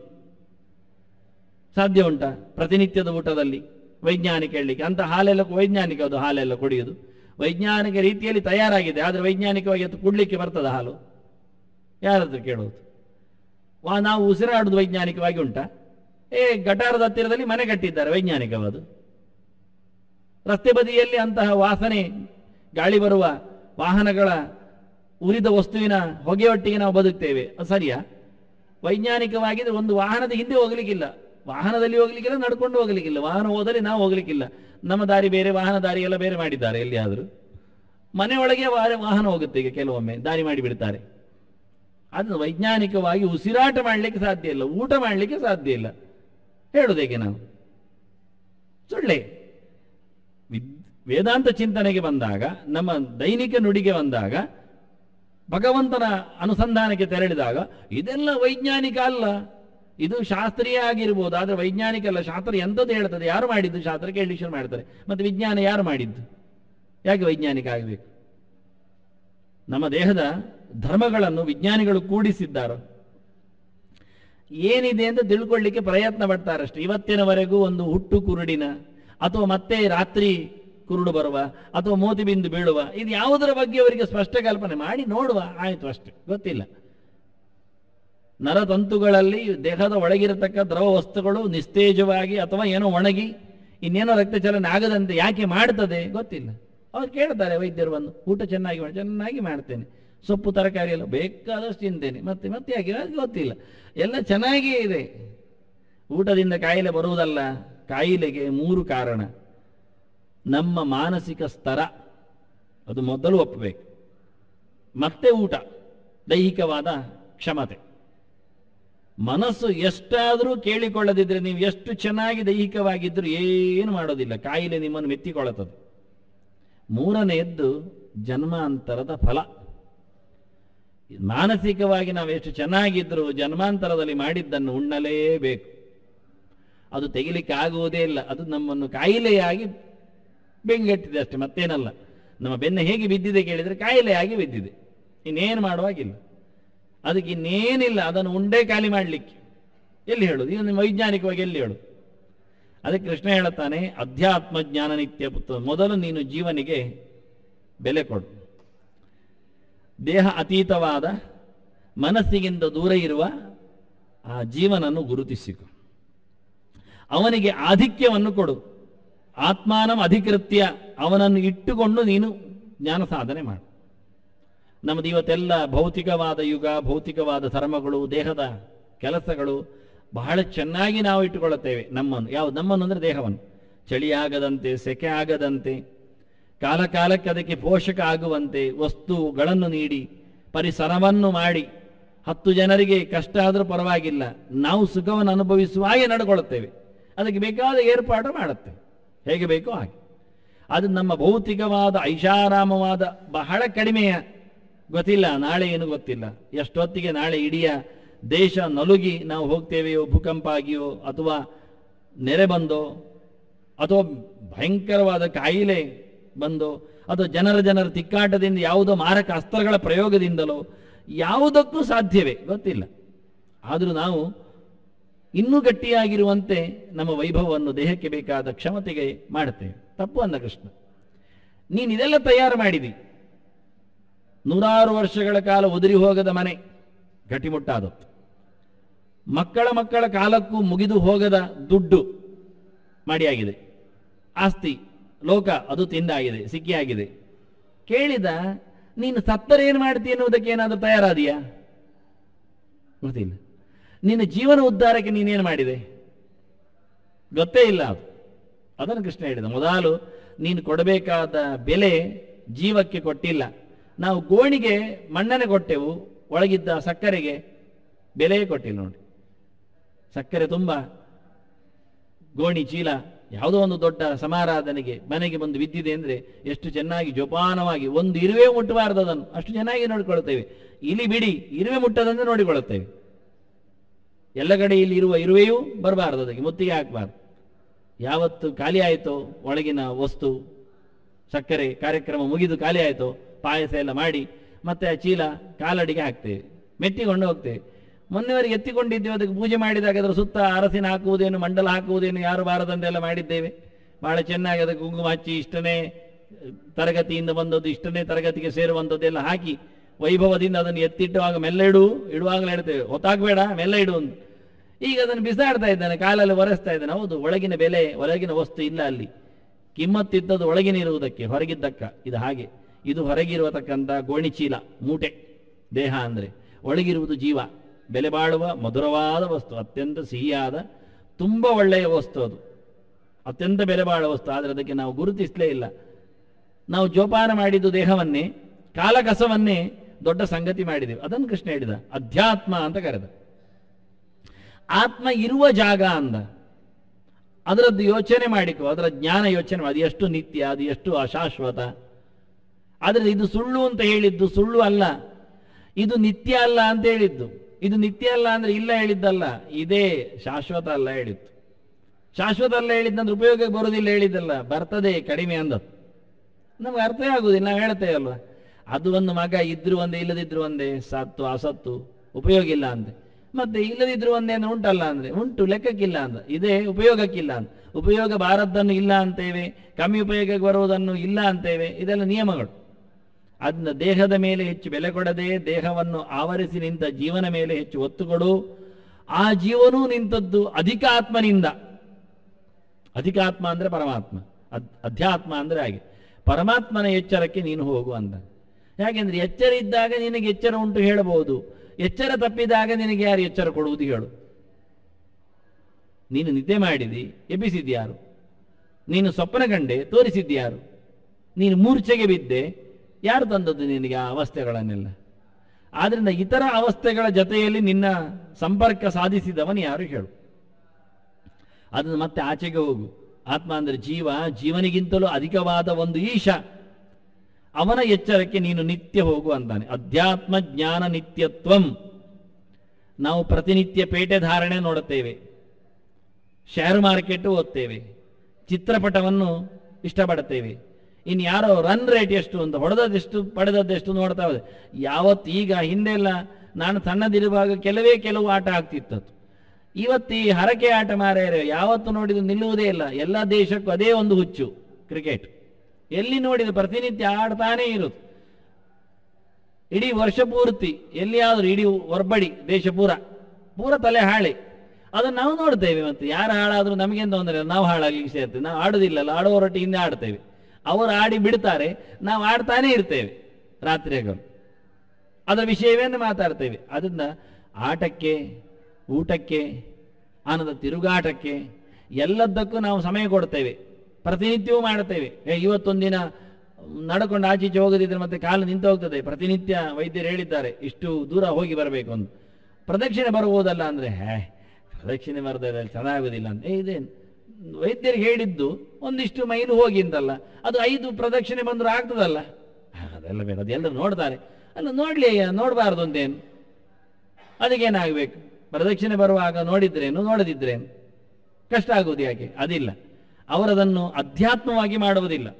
ಸಾಧ್ಯ ಉಂಟಾ ಪ್ರತಿನಿತ್ಯದ ಊಟದಲ್ಲಿ ವೈಜ್ಞಾನಿಕ ಹೇಳಲಿಕ್ಕೆ ಅಂತ ಹಾಲೆಲ್ಲ ವೈಜ್ಞಾನಿಕ ಅದು ಹಾಲೆಲ್ಲ ಕುಡಿಯುವುದು ವೈಜ್ಞಾನಿಕ ರೀತಿಯಲ್ಲಿ ತಯಾರಾಗಿದೆ ಆದರೆ ವೈಜ್ಞಾನಿಕವಾಗಿ ಅದು ಕುಡ್ಲಿಕ್ಕೆ ಬರ್ತದ ಹಾಲು ಯಾರತ್ರ ಕೇಳೋದು ವಾ ನಾವು ಉಸಿರಾಡುದು ವೈಜ್ಞಾನಿಕವಾಗಿ ಉಂಟಾ ಏ ಗಟಾರದ ಹತ್ತಿರದಲ್ಲಿ ಮನೆ ಕಟ್ಟಿದ್ದಾರೆ ವೈಜ್ಞಾನಿಕವಾದು ರಸ್ತೆ ಬದಿಯಲ್ಲಿ ಅಂತಹ ವಾಸನೆ ಗಾಳಿ ಬರುವ ವಾಹನಗಳ ಉರಿದ ವಸ್ತುವಿನ ಹೊಗೆಯೊಟ್ಟಿಗೆ ನಾವು ಬದುಕ್ತೇವೆ ಅದು ಸರಿಯಾ ವೈಜ್ಞಾನಿಕವಾಗಿದ್ರೆ ಒಂದು ವಾಹನದ ಹಿಂದೆ ಹೋಗ್ಲಿಕ್ಕಿಲ್ಲ ವಾಹನದಲ್ಲಿ ಹೋಗ್ಲಿಕ್ಕಿಲ್ಲ ನಡ್ಕೊಂಡು ಹೋಗ್ಲಿಕ್ಕಿಲ್ಲ ವಾಹನ ಹೋದಲ್ಲಿ ನಾವು ಹೋಗ್ಲಿಕ್ಕಿಲ್ಲ ನಮ್ಮ ದಾರಿ ಬೇರೆ ವಾಹನ ದಾರಿ ಎಲ್ಲ ಬೇರೆ ಮಾಡಿದ್ದಾರೆ ಎಲ್ಲಿಯಾದರೂ ಮನೆಯೊಳಗೆ ವಾ- ವಾಹನ ಹೋಗುತ್ತೆ ಈಗ ಕೆಲವೊಮ್ಮೆ ದಾರಿ ಮಾಡಿ ಬಿಡ್ತಾರೆ ಅದು ವೈಜ್ಞಾನಿಕವಾಗಿ ಉಸಿರಾಟ ಮಾಡಲಿಕ್ಕೆ ಸಾಧ್ಯ ಇಲ್ಲ ಊಟ ಮಾಡಲಿಕ್ಕೆ ಸಾಧ್ಯ ಇಲ್ಲ ಹೇಳುದು ಹೇಗೆ ನಾವು ಸುಳ್ಳೆ ವಿದ್- ವೇದಾಂತ ಚಿಂತನೆಗೆ ಬಂದಾಗ ನಮ್ಮ ದೈನಿಕ ನುಡಿಗೆ ಬಂದಾಗ ಭಗವಂತನ ಅನುಸಂಧಾನಕ್ಕೆ ತೆರಳಿದಾಗ ಇದೆಲ್ಲ ವೈಜ್ಞಾನಿಕ ಅಲ್ಲ ಇದು ಶಾಸ್ತ್ರೀಯ ಆಗಿರ್ಬೋದು ಆದರೆ ವೈಜ್ಞಾನಿಕ ಅಲ್ಲ ಶಾಸ್ತ್ರ ಎಂಥದ್ದು ಹೇಳ್ತದೆ ಯಾರು ಮಾಡಿದ್ದು ಶಾಸ್ತ್ರ ಕೇಳಿ ಶುರು ಮಾಡ್ತಾರೆ ಮತ್ತೆ ವಿಜ್ಞಾನ ಯಾರು ಮಾಡಿದ್ದು ಯಾಕೆ ವೈಜ್ಞಾನಿಕ ಆಗಬೇಕು ನಮ್ಮ ದೇಹದ ಧರ್ಮಗಳನ್ನು ವಿಜ್ಞಾನಿಗಳು ಕೂಡಿಸಿದ್ದಾರೋ ಏನಿದೆ ಅಂತ ತಿಳ್ಕೊಳ್ಳಿಕ್ಕೆ ಪ್ರಯತ್ನ ಪಡ್ತಾರಷ್ಟೇ ಇವತ್ತಿನವರೆಗೂ ಒಂದು ಹುಟ್ಟು ಕುರುಡಿನ ಅಥವಾ ಮತ್ತೆ ರಾತ್ರಿ ಕುರುಡು ಬರುವ ಅಥವಾ ಮೋತಿ ಬಿಂದು ಬೀಳುವ ಇದು ಯಾವುದರ ಬಗ್ಗೆ ಅವರಿಗೆ ಸ್ಪಷ್ಟ ಕಲ್ಪನೆ ಮಾಡಿ ನೋಡುವ ಆಯಿತು ಅಷ್ಟೇ ಗೊತ್ತಿಲ್ಲ ನರತಂತುಗಳಲ್ಲಿ ದೇಹದ ಒಳಗಿರತಕ್ಕ ದ್ರವ ವಸ್ತುಗಳು ನಿಸ್ತೇಜವಾಗಿ ಅಥವಾ ಏನೋ ಒಣಗಿ ಇನ್ನೇನೋ ರಕ್ತ ಚಲನೆ ಆಗದಂತೆ ಯಾಕೆ ಮಾಡ್ತದೆ ಗೊತ್ತಿಲ್ಲ ಅವ್ರು ಕೇಳ್ತಾರೆ ವೈದ್ಯರು ಬಂದು ಊಟ ಚೆನ್ನಾಗಿ ಮಾಡಿ ಚೆನ್ನಾಗಿ ಮಾಡ್ತೇನೆ ಸೊಪ್ಪು ತರಕಾರಿ ಎಲ್ಲ ಬೇಕಾದಷ್ಟು ತಿಂತೇನೆ ಮತ್ತೆ ಮತ್ತೆ ಯಾಕೆ ಅದು ಗೊತ್ತಿಲ್ಲ ಎಲ್ಲ ಚೆನ್ನಾಗಿಯೇ ಇದೆ ಊಟದಿಂದ ಕಾಯಿಲೆ ಬರುವುದಲ್ಲ ಕಾಯಿಲೆಗೆ ಮೂರು ಕಾರಣ ನಮ್ಮ ಮಾನಸಿಕ ಸ್ತರ ಅದು ಮೊದಲು ಒಪ್ಪಬೇಕು ಮತ್ತೆ ಊಟ ದೈಹಿಕವಾದ ಕ್ಷಮತೆ ಮನಸ್ಸು ಎಷ್ಟಾದರೂ ಕೇಳಿಕೊಳ್ಳದಿದ್ರೆ ನೀವು ಎಷ್ಟು ಚೆನ್ನಾಗಿ ದೈಹಿಕವಾಗಿದ್ದರೂ ಏನು ಮಾಡೋದಿಲ್ಲ ಕಾಯಿಲೆ ನಿಮ್ಮನ್ನು ಮೆತ್ತಿಕೊಳ್ಳುತ್ತದೆ ಮೂರನೆಯದ್ದು ಜನ್ಮಾಂತರದ ಫಲ ಮಾನಸಿಕವಾಗಿ ನಾವು ಎಷ್ಟು ಚೆನ್ನಾಗಿದ್ದರೂ ಜನ್ಮಾಂತರದಲ್ಲಿ ಮಾಡಿದ್ದನ್ನು ಉಣ್ಣಲೇಬೇಕು ಅದು ತೆಗಿಲಿಕ್ಕೆ ಆಗುವುದೇ ಇಲ್ಲ ಅದು ನಮ್ಮನ್ನು ಕಾಯಿಲೆಯಾಗಿ ಬೆಂಗೆಟ್ಟಿದೆ ಅಷ್ಟೇ ಮತ್ತೇನಲ್ಲ ನಮ್ಮ ಬೆನ್ನ ಹೇಗೆ ಬಿದ್ದಿದೆ ಕೇಳಿದರೆ ಕಾಯಿಲೆಯಾಗಿ ಬಿದ್ದಿದೆ ಇನ್ನೇನು ಮಾಡುವಾಗಿಲ್ಲ ಅದಕ್ಕೆ ಇನ್ನೇನಿಲ್ಲ ಅದನ್ನು ಉಂಡೇ ಖಾಲಿ ಮಾಡಲಿಕ್ಕೆ ಎಲ್ಲಿ ಹೇಳುದು ಇದು ನಿಮ್ಮ ವೈಜ್ಞಾನಿಕವಾಗಿ ಎಲ್ಲಿ ಹೇಳುದು ಅದಕ್ಕೆ ಕೃಷ್ಣ ಹೇಳುತ್ತಾನೆ ಅಧ್ಯಾತ್ಮ ಜ್ಞಾನ ನಿತ್ಯ ಪುತ್ರ ಮೊದಲು ನೀನು ಜೀವನಿಗೆ ಬೆಲೆ ಕೊಡು ದೇಹ ಅತೀತವಾದ ಮನಸ್ಸಿಗಿಂತ ದೂರ ಇರುವ ಆ ಜೀವನನ್ನು ಗುರುತಿಸಿಕೊ ಅವನಿಗೆ ಆಧಿಕ್ಯವನ್ನು ಕೊಡು ಆತ್ಮಾನಂ ಅಧಿಕೃತ್ಯ ಅವನನ್ನು ಇಟ್ಟುಕೊಂಡು ನೀನು ಜ್ಞಾನ ಸಾಧನೆ ಮಾಡು ನಮ್ಮದು ಇವತ್ತೆಲ್ಲ ಭೌತಿಕವಾದ ಯುಗ ಭೌತಿಕವಾದ ಧರ್ಮಗಳು ದೇಹದ ಕೆಲಸಗಳು ಬಹಳ ಚೆನ್ನಾಗಿ ನಾವು ಇಟ್ಟುಕೊಳ್ಳುತ್ತೇವೆ ನಮ್ಮನ್ನು ಯಾವುದು ನಮ್ಮನ್ನು ಅಂದರೆ ದೇಹವನ್ನು ಚಳಿ ಆಗದಂತೆ ಸೆಕೆ ಆಗದಂತೆ ಕಾಲ ಕಾಲಕ್ಕೆ ಅದಕ್ಕೆ ಪೋಷಕ ಆಗುವಂತೆ ವಸ್ತುಗಳನ್ನು ನೀಡಿ ಪರಿಸರವನ್ನು ಮಾಡಿ ಹತ್ತು ಜನರಿಗೆ ಕಷ್ಟ ಆದರೂ ಪರವಾಗಿಲ್ಲ ನಾವು ಸುಖವನ್ನು ಅನುಭವಿಸುವ ಹಾಗೆ ನಡ್ಕೊಳ್ಳುತ್ತೇವೆ ಅದಕ್ಕೆ ಬೇಕಾದ ಏರ್ಪಾಡು ಮಾಡುತ್ತೇವೆ ಹೇಗೆ ಬೇಕೋ ಹಾಗೆ ಅದು ನಮ್ಮ ಭೌತಿಕವಾದ ಐಷಾರಾಮವಾದ ಬಹಳ ಕಡಿಮೆಯ ಗೊತ್ತಿಲ್ಲ ನಾಳೆ ಏನು ಗೊತ್ತಿಲ್ಲ ಎಷ್ಟೊತ್ತಿಗೆ ನಾಳೆ ಇಡೀ ದೇಶ ನಲುಗಿ ನಾವು ಹೋಗ್ತೇವೆಯೋ ಭೂಕಂಪ ಆಗಿಯೋ ಅಥವಾ ನೆರೆ ಬಂದೋ ಅಥವಾ ಭಯಂಕರವಾದ ಕಾಯಿಲೆ ಬಂದೋ ಅಥವಾ ಜನರ ಜನರ ತಿಕ್ಕಾಟದಿಂದ ಯಾವುದೋ ಮಾರಕ ಅಸ್ತ್ರಗಳ ಪ್ರಯೋಗದಿಂದಲೋ ಯಾವುದಕ್ಕೂ ಸಾಧ್ಯವೇ ಗೊತ್ತಿಲ್ಲ ಆದರೂ ನಾವು ಇನ್ನೂ ಗಟ್ಟಿಯಾಗಿರುವಂತೆ ನಮ್ಮ ವೈಭವವನ್ನು ದೇಹಕ್ಕೆ ಬೇಕಾದ ಕ್ಷಮತೆಗೆ ಮಾಡುತ್ತೇವೆ ತಪ್ಪು ಅಂದ ಕೃಷ್ಣ ನೀನು ಇದೆಲ್ಲ ತಯಾರು ಮಾಡಿದಿ ನೂರಾರು ವರ್ಷಗಳ ಕಾಲ ಉದುರಿ ಹೋಗದ ಮನೆ ಗಟ್ಟಿಮುಟ್ಟಾದದ್ದು ಮಕ್ಕಳ ಮಕ್ಕಳ ಕಾಲಕ್ಕೂ ಮುಗಿದು ಹೋಗದ ದುಡ್ಡು ಮಾಡಿಯಾಗಿದೆ ಆಸ್ತಿ ಲೋಕ ಅದು ತಿಂದಾಗಿದೆ ಸಿಕ್ಕಿಯಾಗಿದೆ ಕೇಳಿದ ನೀನು ಸತ್ತರೇನು ಮಾಡ್ತೀಯ ಎನ್ನುವುದಕ್ಕೆ ಏನಾದರೂ ತಯಾರಾದೀಯಾ ಗೊತ್ತಿಲ್ಲ ನಿನ್ನ ಜೀವನ ಉದ್ಧಾರಕ್ಕೆ ನೀನೇನು ಮಾಡಿದೆ ಗೊತ್ತೇ ಇಲ್ಲ ಅದು ಅದನ್ನು ಕೃಷ್ಣ ಹೇಳಿದ ಮೊದಲು ನೀನು ಕೊಡಬೇಕಾದ ಬೆಲೆ ಜೀವಕ್ಕೆ ಕೊಟ್ಟಿಲ್ಲ ನಾವು ಗೋಣಿಗೆ ಮಣ್ಣನೆ ಕೊಟ್ಟೆವು ಒಳಗಿದ್ದ ಸಕ್ಕರೆಗೆ ಬೆಲೆಯೇ ಕೊಟ್ಟಿಲ್ಲ ನೋಡಿ ಸಕ್ಕರೆ ತುಂಬ ಗೋಣಿ ಚೀಲ ಯಾವುದೋ ಒಂದು ದೊಡ್ಡ ಸಮಾರಾಧನೆಗೆ ಮನೆಗೆ ಬಂದು ಬಿದ್ದಿದೆ ಅಂದರೆ ಎಷ್ಟು ಚೆನ್ನಾಗಿ ಜೋಪಾನವಾಗಿ ಒಂದು ಇರುವೆ ಮುಟ್ಟಬಾರದು ಅದನ್ನು ಅಷ್ಟು ಚೆನ್ನಾಗಿ ನೋಡಿಕೊಳ್ಳುತ್ತೇವೆ ಇಲಿ ಬಿಡಿ ಇರುವೆ ಮುಟ್ಟದಂತೆ ನೋಡಿಕೊಳ್ಳುತ್ತೇವೆ ಎಲ್ಲ ಕಡೆ ಇಲ್ಲಿ ಇರುವ ಇರುವೆಯೂ ಬರಬಾರದು ಅದಕ್ಕೆ ಮುತ್ತಿಗೆ ಹಾಕಬಾರ್ದು ಯಾವತ್ತು ಖಾಲಿ ಆಯಿತೋ ಒಳಗಿನ ವಸ್ತು ಸಕ್ಕರೆ ಕಾರ್ಯಕ್ರಮ ಮುಗಿದು ಖಾಲಿ ಆಯಿತೋ ಪಾಯಸ ಎಲ್ಲ ಮಾಡಿ ಮತ್ತೆ ಆ ಚೀಲ ಕಾಲಡಿಗೆ ಹಾಕ್ತೇವೆ ಮೆಟ್ಟಿಕೊಂಡು ಹೋಗ್ತೇವೆ ಮೊನ್ನೆವರೆಗೆ ಎತ್ತಿಕೊಂಡಿದ್ದೇವೆ ಅದಕ್ಕೆ ಪೂಜೆ ಮಾಡಿದಾಗ ಅದರ ಸುತ್ತ ಅರಸಿನ ಹಾಕುವುದೇನು ಮಂಡಲ ಹಾಕುವುದೇನು ಯಾರು ಬಾರದಂತೆಲ್ಲ ಮಾಡಿದ್ದೇವೆ ಬಹಳ ಚೆನ್ನಾಗಿ ಅದಕ್ಕೆ ಕುಂಕುಮ ಹಚ್ಚಿ ಇಷ್ಟನೇ ತರಗತಿಯಿಂದ ಬಂದದ್ದು ಇಷ್ಟನೇ ತರಗತಿಗೆ ಸೇರುವಂಥದ್ದೆಲ್ಲ ಹಾಕಿ ವೈಭವದಿಂದ ಅದನ್ನು ಎತ್ತಿಟ್ಟುವಾಗ ಮೆಲ್ಲ ಇಡು ಇಡುವಾಗಲೇ ಹೇಳ್ತೇವೆ ಹೊತ್ತಾಗಬೇಡ ಮೆಲ್ಲ ಇಡು ಅಂತ ಈಗ ಅದನ್ನು ಬಿಸಾಡ್ತಾ ಇದ್ದಾನೆ ಕಾಲಲ್ಲಿ ಒರೆಸ್ತಾ ಇದ್ದಾನೆ ಹೌದು ಒಳಗಿನ ಬೆಲೆ ಒಳಗಿನ ವಸ್ತು ಇಲ್ಲ ಅಲ್ಲಿ ಕಿಮ್ಮತ್ತಿದ್ದದ್ದು ಒಳಗಿನ ಇರುವುದಕ್ಕೆ ಹೊರಗಿದ್ದಕ್ಕ ಇದು ಹಾಗೆ ಇದು ಹೊರಗಿರುವತಕ್ಕಂಥ ಗೋಣಿ ಚೀಲ ಮೂಟೆ ದೇಹ ಅಂದರೆ ಒಳಗಿರುವುದು ಜೀವ ಬೆಲೆ ಬಾಳುವ ಮಧುರವಾದ ವಸ್ತು ಅತ್ಯಂತ ಸಿಹಿಯಾದ ತುಂಬ ಒಳ್ಳೆಯ ವಸ್ತು ಅದು ಅತ್ಯಂತ ಬೆಲೆ ಬಾಳುವ ವಸ್ತು ಆದರೆ ಅದಕ್ಕೆ ನಾವು ಗುರುತಿಸಲೇ ಇಲ್ಲ ನಾವು ಜೋಪಾನ ಮಾಡಿದ್ದು ದೇಹವನ್ನೇ ಕಾಲಕಸವನ್ನೇ ದೊಡ್ಡ ಸಂಗತಿ ಮಾಡಿದೆವು ಅದನ್ನು ಕೃಷ್ಣ ಹೇಳಿದ ಅಧ್ಯಾತ್ಮ ಅಂತ ಕರೆದ ಆತ್ಮ ಇರುವ ಜಾಗ ಅಂದ ಅದರದ್ದು ಯೋಚನೆ ಮಾಡಿಕೊ ಅದರ ಜ್ಞಾನ ಯೋಚನೆ ಮಾಡಿ ಅದು ಎಷ್ಟು ನಿತ್ಯ ಅದು ಎಷ್ಟು ಅಶಾಶ್ವತ ಆದರೆ ಇದು ಸುಳ್ಳು ಅಂತ ಹೇಳಿದ್ದು ಸುಳ್ಳು ಅಲ್ಲ ಇದು ನಿತ್ಯ ಅಲ್ಲ ಅಂತ ಹೇಳಿದ್ದು ಇದು ನಿತ್ಯ ಅಲ್ಲ ಅಂದ್ರೆ ಇಲ್ಲ ಹೇಳಿದ್ದಲ್ಲ ಇದೇ ಶಾಶ್ವತ ಅಲ್ಲ ಹೇಳಿದ್ದು ಶಾಶ್ವತ ಅಲ್ಲ ಹೇಳಿದ್ದಂದ್ರೆ ಉಪಯೋಗಕ್ಕೆ ಬರೋದಿಲ್ಲ ಹೇಳಿದ್ದಲ್ಲ ಬರ್ತದೆ ಕಡಿಮೆ ಅಂದದ್ದು ನಮ್ಗೆ ಅರ್ಥ ಆಗುದಿಲ್ಲ ನಾವು ಹೇಳ್ತೇವೆ ಅಲ್ವಾ ಅದು ಒಂದು ಮಗ ಇದ್ರು ಒಂದೇ ಇಲ್ಲದಿದ್ರು ಒಂದೇ ಸತ್ತು ಅಸತ್ತು ಉಪಯೋಗ ಇಲ್ಲ ಅಂತೆ ಮತ್ತೆ ಇಲ್ಲದಿದ್ರು ಒಂದೇ ಅಂದ್ರೆ ಉಂಟಲ್ಲ ಅಂದ್ರೆ ಉಂಟು ಲೆಕ್ಕಕ್ಕಿಲ್ಲ ಅಂತ ಇದೇ ಉಪಯೋಗಕ್ಕಿಲ್ಲ ಅಂತ ಉಪಯೋಗ ಬಾರದ್ದನ್ನು ಇಲ್ಲ ಅಂತೇವೆ ಕಮ್ಮಿ ಉಪಯೋಗಕ್ಕೆ ಬರುವುದನ್ನು ಇಲ್ಲ ಅಂತೇವೆ ಇದೆಲ್ಲ ನಿಯಮಗಳು ಅದನ್ನ ದೇಹದ ಮೇಲೆ ಹೆಚ್ಚು ಬೆಲೆ ಕೊಡದೆ ದೇಹವನ್ನು ಆವರಿಸಿ ನಿಂತ ಜೀವನ ಮೇಲೆ ಹೆಚ್ಚು ಒತ್ತು ಕೊಡು ಆ ಜೀವನೂ ನಿಂತದ್ದು ಅಧಿಕ ಆತ್ಮನಿಂದ ಅಧಿಕ ಆತ್ಮ ಅಂದ್ರೆ ಪರಮಾತ್ಮ ಅದ್- ಅಧ್ಯಾತ್ಮ ಅಂದ್ರೆ ಹಾಗೆ ಪರಮಾತ್ಮನ ಎಚ್ಚರಕ್ಕೆ ನೀನು ಹೋಗು ಅಂತ ಯಾಕೆಂದ್ರೆ ಎಚ್ಚರ ಇದ್ದಾಗ ನಿನಗೆ ಎಚ್ಚರ ಉಂಟು ಹೇಳಬಹುದು ಎಚ್ಚರ ತಪ್ಪಿದಾಗ ನಿನಗೆ ಯಾರು ಎಚ್ಚರ ಕೊಡುವುದು ಹೇಳು ನೀನು ನಿದ್ದೆ ಮಾಡಿದಿ ಎಬ್ಬಿಸಿದ್ಯಾರು ನೀನು ಸ್ವಪ್ನ ಕಂಡೆ ತೋರಿಸಿದ್ಯಾರು ನೀನು ಮೂರ್ಛೆಗೆ ಬಿದ್ದೆ ಯಾರು ತಂದದ್ದು ನಿನಗೆ ಆ ಅವಸ್ಥೆಗಳನ್ನೆಲ್ಲ ಆದ್ರಿಂದ ಇತರ ಅವಸ್ಥೆಗಳ ಜೊತೆಯಲ್ಲಿ ನಿನ್ನ ಸಂಪರ್ಕ ಸಾಧಿಸಿದವನು ಯಾರು ಹೇಳು ಅದನ್ನು ಮತ್ತೆ ಆಚೆಗೆ ಹೋಗು ಆತ್ಮ ಅಂದ್ರೆ ಜೀವ ಜೀವನಿಗಿಂತಲೂ ಅಧಿಕವಾದ ಒಂದು ಈಶ ಅವನ ಎಚ್ಚರಕ್ಕೆ ನೀನು ನಿತ್ಯ ಹೋಗು ಅಂತಾನೆ ಅಧ್ಯಾತ್ಮ ಜ್ಞಾನ ನಿತ್ಯತ್ವಂ ನಾವು ಪ್ರತಿನಿತ್ಯ ಪೇಟೆ ಧಾರಣೆ ನೋಡುತ್ತೇವೆ ಶೇರ್ ಮಾರ್ಕೆಟ್ ಓದ್ತೇವೆ ಚಿತ್ರಪಟವನ್ನು ಇಷ್ಟಪಡುತ್ತೇವೆ ಇನ್ನು ಯಾರೋ ರನ್ ರೇಟ್ ಎಷ್ಟು ಅಂತ ಹೊಡೆದದ್ದೆಷ್ಟು ಪಡೆದದ್ದೆಷ್ಟು ನೋಡ್ತಾ ಹೋದೆ ಯಾವತ್ತು ಈಗ ಹಿಂದೆಲ್ಲ ನಾನು ಸಣ್ಣದಿರುವಾಗ ಕೆಲವೇ ಕೆಲವು ಆಟ ಆಗ್ತಿತ್ತು ಅದು. ಇವತ್ತು ಈ ಹರಕೆ ಆಟ ಮಾರಾಯರೆ ಯಾವತ್ತು ನೋಡಿದ್ರು ನಿಲ್ಲುವುದೇ ಇಲ್ಲ ಎಲ್ಲ ದೇಶಕ್ಕೂ ಅದೇ ಒಂದು ಹುಚ್ಚು ಕ್ರಿಕೆಟ್ ಎಲ್ಲಿ ನೋಡಿದ್ರು ಪ್ರತಿನಿತ್ಯ ಆಡ್ತಾನೇ ಇರುದು ಇಡೀ ವರ್ಷ ಪೂರ್ತಿ ಎಲ್ಲಿಯಾದ್ರೂ ಇಡೀ ಒರ್ಬಡಿ ದೇಶ ಪೂರ ಪೂರ ತಲೆ ಹಾಳೆ ಅದನ್ನು ನಾವು ನೋಡ್ತೇವೆ ಮತ್ತೆ ಯಾರು ಹಾಳಾದ್ರೂ ನಮಗೇನು ತೊಂದರೆ ಇಲ್ಲ ನಾವು ಹಾಳಾಗ್ಲಿಕ್ಕೆ ಸೇರ್ತೇವೆ ನಾವು ಆಡುದಿಲ್ಲಲ್ಲ ಆಡುವರೊಟ್ಟಿಗೆ ಆಡ್ತೇವೆ ಅವರು ಆಡಿ ಬಿಡ್ತಾರೆ ನಾವು ಆಡ್ತಾನೇ ಇರ್ತೇವೆ ರಾತ್ರಿ ಹಗಲು ಅದರ ವಿಷಯವೇನು ಮಾತಾಡ್ತೇವೆ ಅದರಿಂದ ಆಟಕ್ಕೆ ಊಟಕ್ಕೆ ಆನಂದ ತಿರುಗಾಟಕ್ಕೆ ಎಲ್ಲದಕ್ಕೂ ನಾವು ಸಮಯ ಕೊಡ್ತೇವೆ ಪ್ರತಿನಿತ್ಯವೂ ಮಾಡುತ್ತೇವೆ ಏ ಇವತ್ತೊಂದಿನ ನಡ್ಕೊಂಡು ಆಚೀಚೆ ಹೋಗದಿದ್ರೆ ಮತ್ತೆ ಕಾಲು ನಿಂತು ಹೋಗ್ತದೆ ಪ್ರತಿನಿತ್ಯ ವೈದ್ಯರು ಹೇಳಿದ್ದಾರೆ ಇಷ್ಟು ದೂರ ಹೋಗಿ ಬರಬೇಕು ಅಂತ ಪ್ರದಕ್ಷಿಣೆ ಬರಬಹುದಲ್ಲ ಅಂದ್ರೆ ಹೇ ಪ್ರದಕ್ಷಿಣೆ ಬರದ್ರೆ ಚೆನ್ನಾಗುವುದಿಲ್ಲ ಅಂತ ಏ, ಇದೇನು ವೈದ್ಯರಿಗೆ ಹೇಳಿದ್ದು ಒಂದಿಷ್ಟು ಮೈಲು ಹೋಗಿ ಅಂತಲ್ಲ ಅದು ಐದು ಪ್ರದಕ್ಷಿಣೆ ಬಂದರೂ ಆಗ್ತದಲ್ಲ ಆ, ಅದೆಲ್ಲ ಬೇಡ ಅದೆಲ್ಲರೂ ನೋಡ್ತಾರೆ ಅಲ್ಲ ನೋಡ್ಲಿ ನೋಡಬಾರ್ದು ಅಂತೇನು ಅದಕ್ಕೇನಾಗಬೇಕು ಪ್ರದಕ್ಷಿಣೆ ಬರುವಾಗ ನೋಡಿದ್ರೇನು ನೋಡದಿದ್ರೇನು ಕಷ್ಟ ಆಗುವುದು ಯಾಕೆ ಅದಿಲ್ಲ ಅವರದನ್ನು ಅಧ್ಯಾತ್ಮವಾಗಿ ಮಾಡುವುದಿಲ್ಲ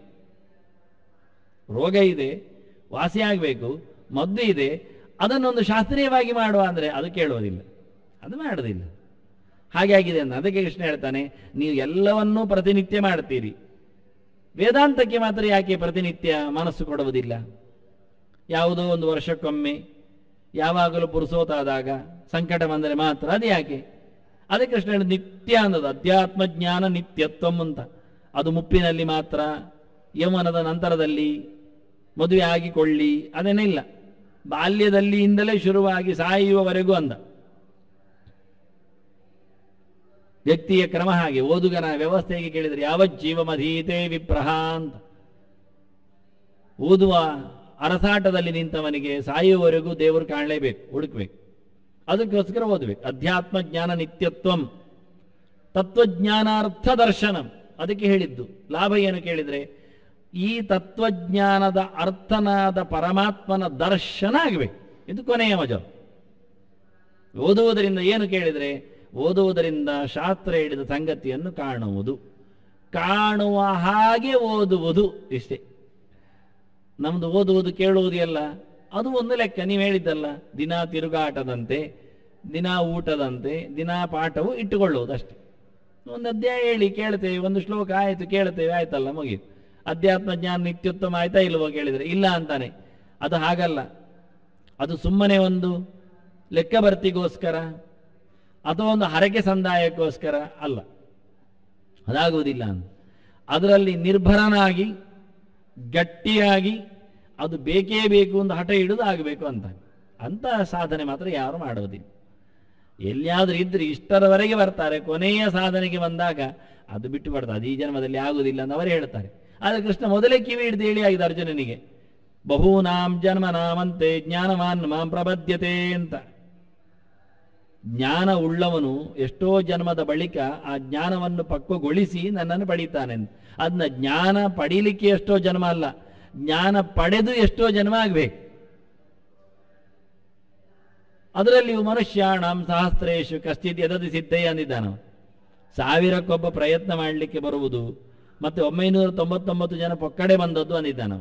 ರೋಗ ಇದೆ ವಾಸಿ ಆಗಬೇಕು ಮದ್ದು ಇದೆ ಅದನ್ನೊಂದು ಶಾಸ್ತ್ರೀಯವಾಗಿ ಮಾಡುವ ಅಂದರೆ ಅದು ಕೇಳುವುದಿಲ್ಲ ಅದು ಮಾಡೋದಿಲ್ಲ ಹಾಗೆ ಆಗಿದೆ ಅಂತ ಅದಕ್ಕೆ ಕೃಷ್ಣ ಹೇಳ್ತಾನೆ ನೀವು ಎಲ್ಲವನ್ನೂ ಪ್ರತಿನಿತ್ಯ ಮಾಡ್ತೀರಿ ವೇದಾಂತಕ್ಕೆ ಮಾತ್ರ ಯಾಕೆ ಪ್ರತಿನಿತ್ಯ ಮನಸ್ಸು ಕೊಡುವುದಿಲ್ಲ ಯಾವುದೋ ಒಂದು ವರ್ಷಕ್ಕೊಮ್ಮೆ ಯಾವಾಗಲೂ ಪುರುಸೋತಾದಾಗ ಸಂಕಟ ಬಂದರೆ ಮಾತ್ರ ಅದು ಯಾಕೆ ಅದಕ್ಕೆ ಕೃಷ್ಣ ಹೇಳಿದ ನಿತ್ಯ ಅನ್ನೋದು ಅಧ್ಯಾತ್ಮ ಜ್ಞಾನ ನಿತ್ಯತ್ವಂ ಅಂತ ಅದು ಮುಪ್ಪಿನಲ್ಲಿ ಮಾತ್ರ ಯೌವನದ ನಂತರದಲ್ಲಿ ಮದುವೆ ಆಗಿಕೊಳ್ಳಿ ಅದೇನಿಲ್ಲ ಬಾಲ್ಯದಲ್ಲಿಯಿಂದಲೇ ಶುರುವಾಗಿ ಸಾಯುವವರೆಗೂ ಅಂದ ವ್ಯಕ್ತಿಯ ಕ್ರಮ ಹಾಗೆ ಓದುಗನ ವ್ಯವಸ್ಥೆಗೆ ಕೇಳಿದರೆ ಯಾವ ಜೀವಮಧೀತೆ ವಿಪ್ರಹ ಅಂತ ಓದುವ ಅರಸಾಟದಲ್ಲಿ ನಿಂತವನಿಗೆ ಸಾಯುವವರೆಗೂ ದೇವರು ಕಾಣಲೇಬೇಕು ಹುಡುಕ್ಬೇಕು ಅದಕ್ಕೋಸ್ಕರ ಓದಬೇಕು ಅಧ್ಯಾತ್ಮ ಜ್ಞಾನ ನಿತ್ಯತ್ವಂ ತತ್ವಜ್ಞಾನಾರ್ಥ ದರ್ಶನಂ ಅದಕ್ಕೆ ಹೇಳಿದ್ದು ಲಾಭ ಏನು ಕೇಳಿದರೆ ಈ ತತ್ವಜ್ಞಾನದ ಅರ್ಥನಾದ ಪರಮಾತ್ಮನ ದರ್ಶನ ಆಗಬೇಕು ಇದು ಕೊನೆಯ ಮಜಾ ಓದುವುದರಿಂದ ಏನು ಕೇಳಿದರೆ ಓದುವುದರಿಂದ ಶಾಸ್ತ್ರ ಹೇಳಿದ ಸಂಗತಿಯನ್ನು ಕಾಣುವುದು ಕಾಣುವ ಹಾಗೆ ಓದುವುದು ಇಷ್ಟೇ ನಮ್ದು ಓದುವುದು ಕೇಳುವುದು ಎಲ್ಲ ಅದು ಒಂದು ಲೆಕ್ಕ ನೀವು ಹೇಳಿದ್ದಲ್ಲ ದಿನ ತಿರುಗಾಟದಂತೆ ದಿನ ಊಟದಂತೆ ದಿನ ಪಾಠವು ಇಟ್ಟುಕೊಳ್ಳುವುದು ಅಷ್ಟೇ ಒಂದು ಅಧ್ಯಾಯ ಹೇಳಿ ಕೇಳ್ತೇವೆ ಒಂದು ಶ್ಲೋಕ ಆಯಿತು ಕೇಳ್ತೇವೆ ಆಯ್ತಲ್ಲ ಮುಗೀತು ಅಧ್ಯಾತ್ಮ ಜ್ಞಾನ ನಿತ್ಯೋತ್ತಮ ಆಯ್ತಾ ಇಲ್ವೋ ಕೇಳಿದರೆ ಇಲ್ಲ ಅಂತಾನೆ ಅದು ಹಾಗಲ್ಲ ಅದು ಸುಮ್ಮನೆ ಒಂದು ಲೆಕ್ಕ ಬರ್ತಿಗೋಸ್ಕರ ಅಥವಾ ಒಂದು ಹರಕೆ ಸಂದಾಯಕ್ಕೋಸ್ಕರ ಅಲ್ಲ ಅದಾಗುವುದಿಲ್ಲ ಅಂತ ಅದರಲ್ಲಿ ನಿರ್ಭರನಾಗಿ ಗಟ್ಟಿಯಾಗಿ ಅದು ಬೇಕೇ ಬೇಕು ಅಂತ ಹಠ ಹಿಡಿದು ಆಗಬೇಕು ಅಂತ ಅಂತ ಸಾಧನೆ ಮಾತ್ರ ಯಾರು ಮಾಡುವುದಿಲ್ಲ ಎಲ್ಲಿಯಾದ್ರೂ ಇದ್ರೆ ಇಷ್ಟರವರೆಗೆ ಬರ್ತಾರೆ ಕೊನೆಯ ಸಾಧನೆಗೆ ಬಂದಾಗ ಅದು ಬಿಟ್ಟು ಬಿಡ್ತಾರೆ ಅದು ಈ ಜನ್ಮದಲ್ಲಿ ಆಗುವುದಿಲ್ಲ ಅಂತ ಅವರು ಹೇಳ್ತಾರೆ ಆದರೆ ಕೃಷ್ಣ ಮೊದಲೇ ಕಿವಿ ಹಿಡಿದು ಹೇಳಿ ಆಗಿದೆ ಅರ್ಜುನನಿಗೆ ಬಹೂನಾಂ ಜನ್ಮ ನಾಮಂತೆ ಜ್ಞಾನವಾನ್ ಮಾಂ ಪ್ರಬದ್ಯತೆ ಅಂತ ಜ್ಞಾನ ಉಳ್ಳವನು ಎಷ್ಟೋ ಜನ್ಮದ ಬಳಿಕ ಆ ಜ್ಞಾನವನ್ನು ಪಕ್ವಗೊಳಿಸಿ ನನ್ನನ್ನು ಪಡೀತಾನೆ ಅಂತ ಅದನ್ನ ಜ್ಞಾನ ಪಡೀಲಿಕ್ಕೆ ಎಷ್ಟೋ ಜನ್ಮ ಅಲ್ಲ ಜ್ಞಾನ ಪಡೆದು ಎಷ್ಟೋ ಜನ್ಮ ಆಗ್ಬೇಕು ಅದರಲ್ಲಿಯೂ ಮನುಷ್ಯಾಣಂ ಸಹಸ್ರೇಶು ಕಶ್ಚಿತ್ ಎದದಿ ಸಿದ್ಧೇ ಅಂದಿದ್ದಾನ ಸಾವಿರಕ್ಕೊಬ್ಬ ಪ್ರಯತ್ನ ಮಾಡಲಿಕ್ಕೆ ಬರುವುದು ಮತ್ತೆ ಒಂಬೈನೂರ ತೊಂಬತ್ತೊಂಬತ್ತು ಜನ ಪೊಕ್ಕಡೆ ಬಂದದ್ದು ಅಂದಿದ್ದಾನವ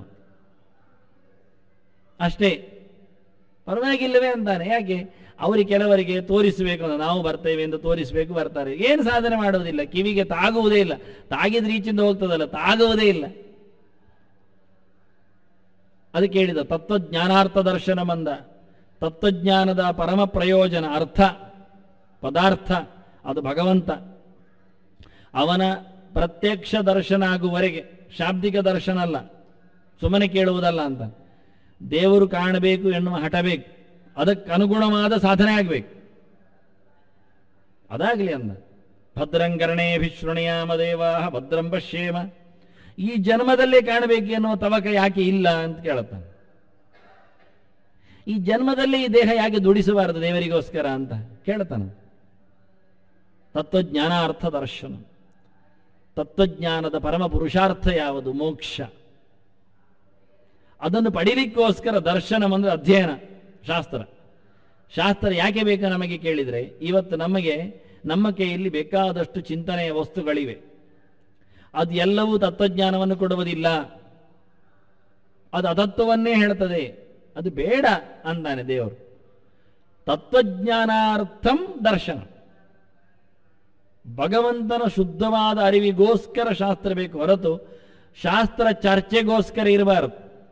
ಅಷ್ಟೇ ಪರವಾಗಿಲ್ಲವೇ ಅಂತಾನೆ ಯಾಕೆ ಅವರಿಗೆ ಕೆಲವರಿಗೆ ತೋರಿಸಬೇಕು ಅಂತ ನಾವು ಬರ್ತೇವೆ ಎಂದು ತೋರಿಸಬೇಕು ಬರ್ತಾರೆ ಏನು ಸಾಧನೆ ಮಾಡುವುದಿಲ್ಲ ಕಿವಿಗೆ ತಾಗುವುದೇ ಇಲ್ಲ ತಾಗಿದ್ರೆ ಈಚಿಂದ ಹೋಗ್ತದಲ್ಲ ತಾಗುವುದೇ ಇಲ್ಲ ಅದಕ್ಕೆ ಹೇಳಿದ ತತ್ವಜ್ಞಾನಾರ್ಥ ದರ್ಶನ ಬಂದ ತತ್ವಜ್ಞಾನದ ಪರಮ ಪ್ರಯೋಜನ ಅರ್ಥ ಪದಾರ್ಥ ಅದು ಭಗವಂತ ಅವನ ಪ್ರತ್ಯಕ್ಷ ದರ್ಶನ ಆಗುವವರೆಗೆ ಶಾಬ್ದಿಕ ದರ್ಶನ ಅಲ್ಲ ಸುಮ್ಮನೆ ಕೇಳುವುದಲ್ಲ ಅಂತ ದೇವರು ಕಾಣಬೇಕು ಎನ್ನುವ ಹಠಬೇಕು ಅದಕ್ಕೆ ಅನುಗುಣವಾದ ಸಾಧನೆ ಆಗಬೇಕು ಅದಾಗಲಿ ಅಂದ ಭದ್ರಂಕರಣೇ ವಿಶೃಣಿಯಾಮ ದೇವಾ ಭದ್ರಂ ಪಶ್ಯೇಮ ಈ ಜನ್ಮದಲ್ಲೇ ಕಾಣಬೇಕು ಎನ್ನುವ ತವಕ ಯಾಕೆ ಇಲ್ಲ ಅಂತ ಕೇಳುತ್ತಾನೆ ಈ ಜನ್ಮದಲ್ಲಿ ಈ ದೇಹ ಯಾಕೆ ದುಡಿಸಬಾರದು ದೇವರಿಗೋಸ್ಕರ ಅಂತ ಕೇಳ್ತಾನೆ ತತ್ವಜ್ಞಾನಾರ್ಥ ದರ್ಶನ ತತ್ವಜ್ಞಾನದ ಪರಮ ಪುರುಷಾರ್ಥ ಯಾವುದು ಮೋಕ್ಷ ಅದನ್ನು ಪಡಿಲಿಕ್ಕೋಸ್ಕರ ದರ್ಶನ ಅಂದ್ರೆ ಅಧ್ಯಯನ ಶಾಸ್ತ್ರ ಶಾಸ್ತ್ರ ಯಾಕೆ ಬೇಕು ನಮಗೆ ಕೇಳಿದರೆ ಇವತ್ತು ನಮಗೆ ನಮ್ಮ ಕೈಯಲ್ಲಿ ಬೇಕಾದಷ್ಟು ಚಿಂತನೆಯ ವಸ್ತುಗಳಿವೆ ಅದು ಎಲ್ಲವೂ ತತ್ವಜ್ಞಾನವನ್ನು ಕೊಡುವುದಿಲ್ಲ ಅದು ಅತತ್ವವನ್ನೇ ಹೇಳ್ತದೆ ಅದು ಬೇಡ ಅಂತಾನೆ ದೇವರು ತತ್ವಜ್ಞಾನಾರ್ಥಂ ದರ್ಶನ ಭಗವಂತನ ಶುದ್ಧವಾದ ಅರಿವಿಗೋಸ್ಕರ ಶಾಸ್ತ್ರ ಬೇಕು ಹೊರತು ಶಾಸ್ತ್ರ ಚರ್ಚೆಗೋಸ್ಕರ ಇರಬಾರದು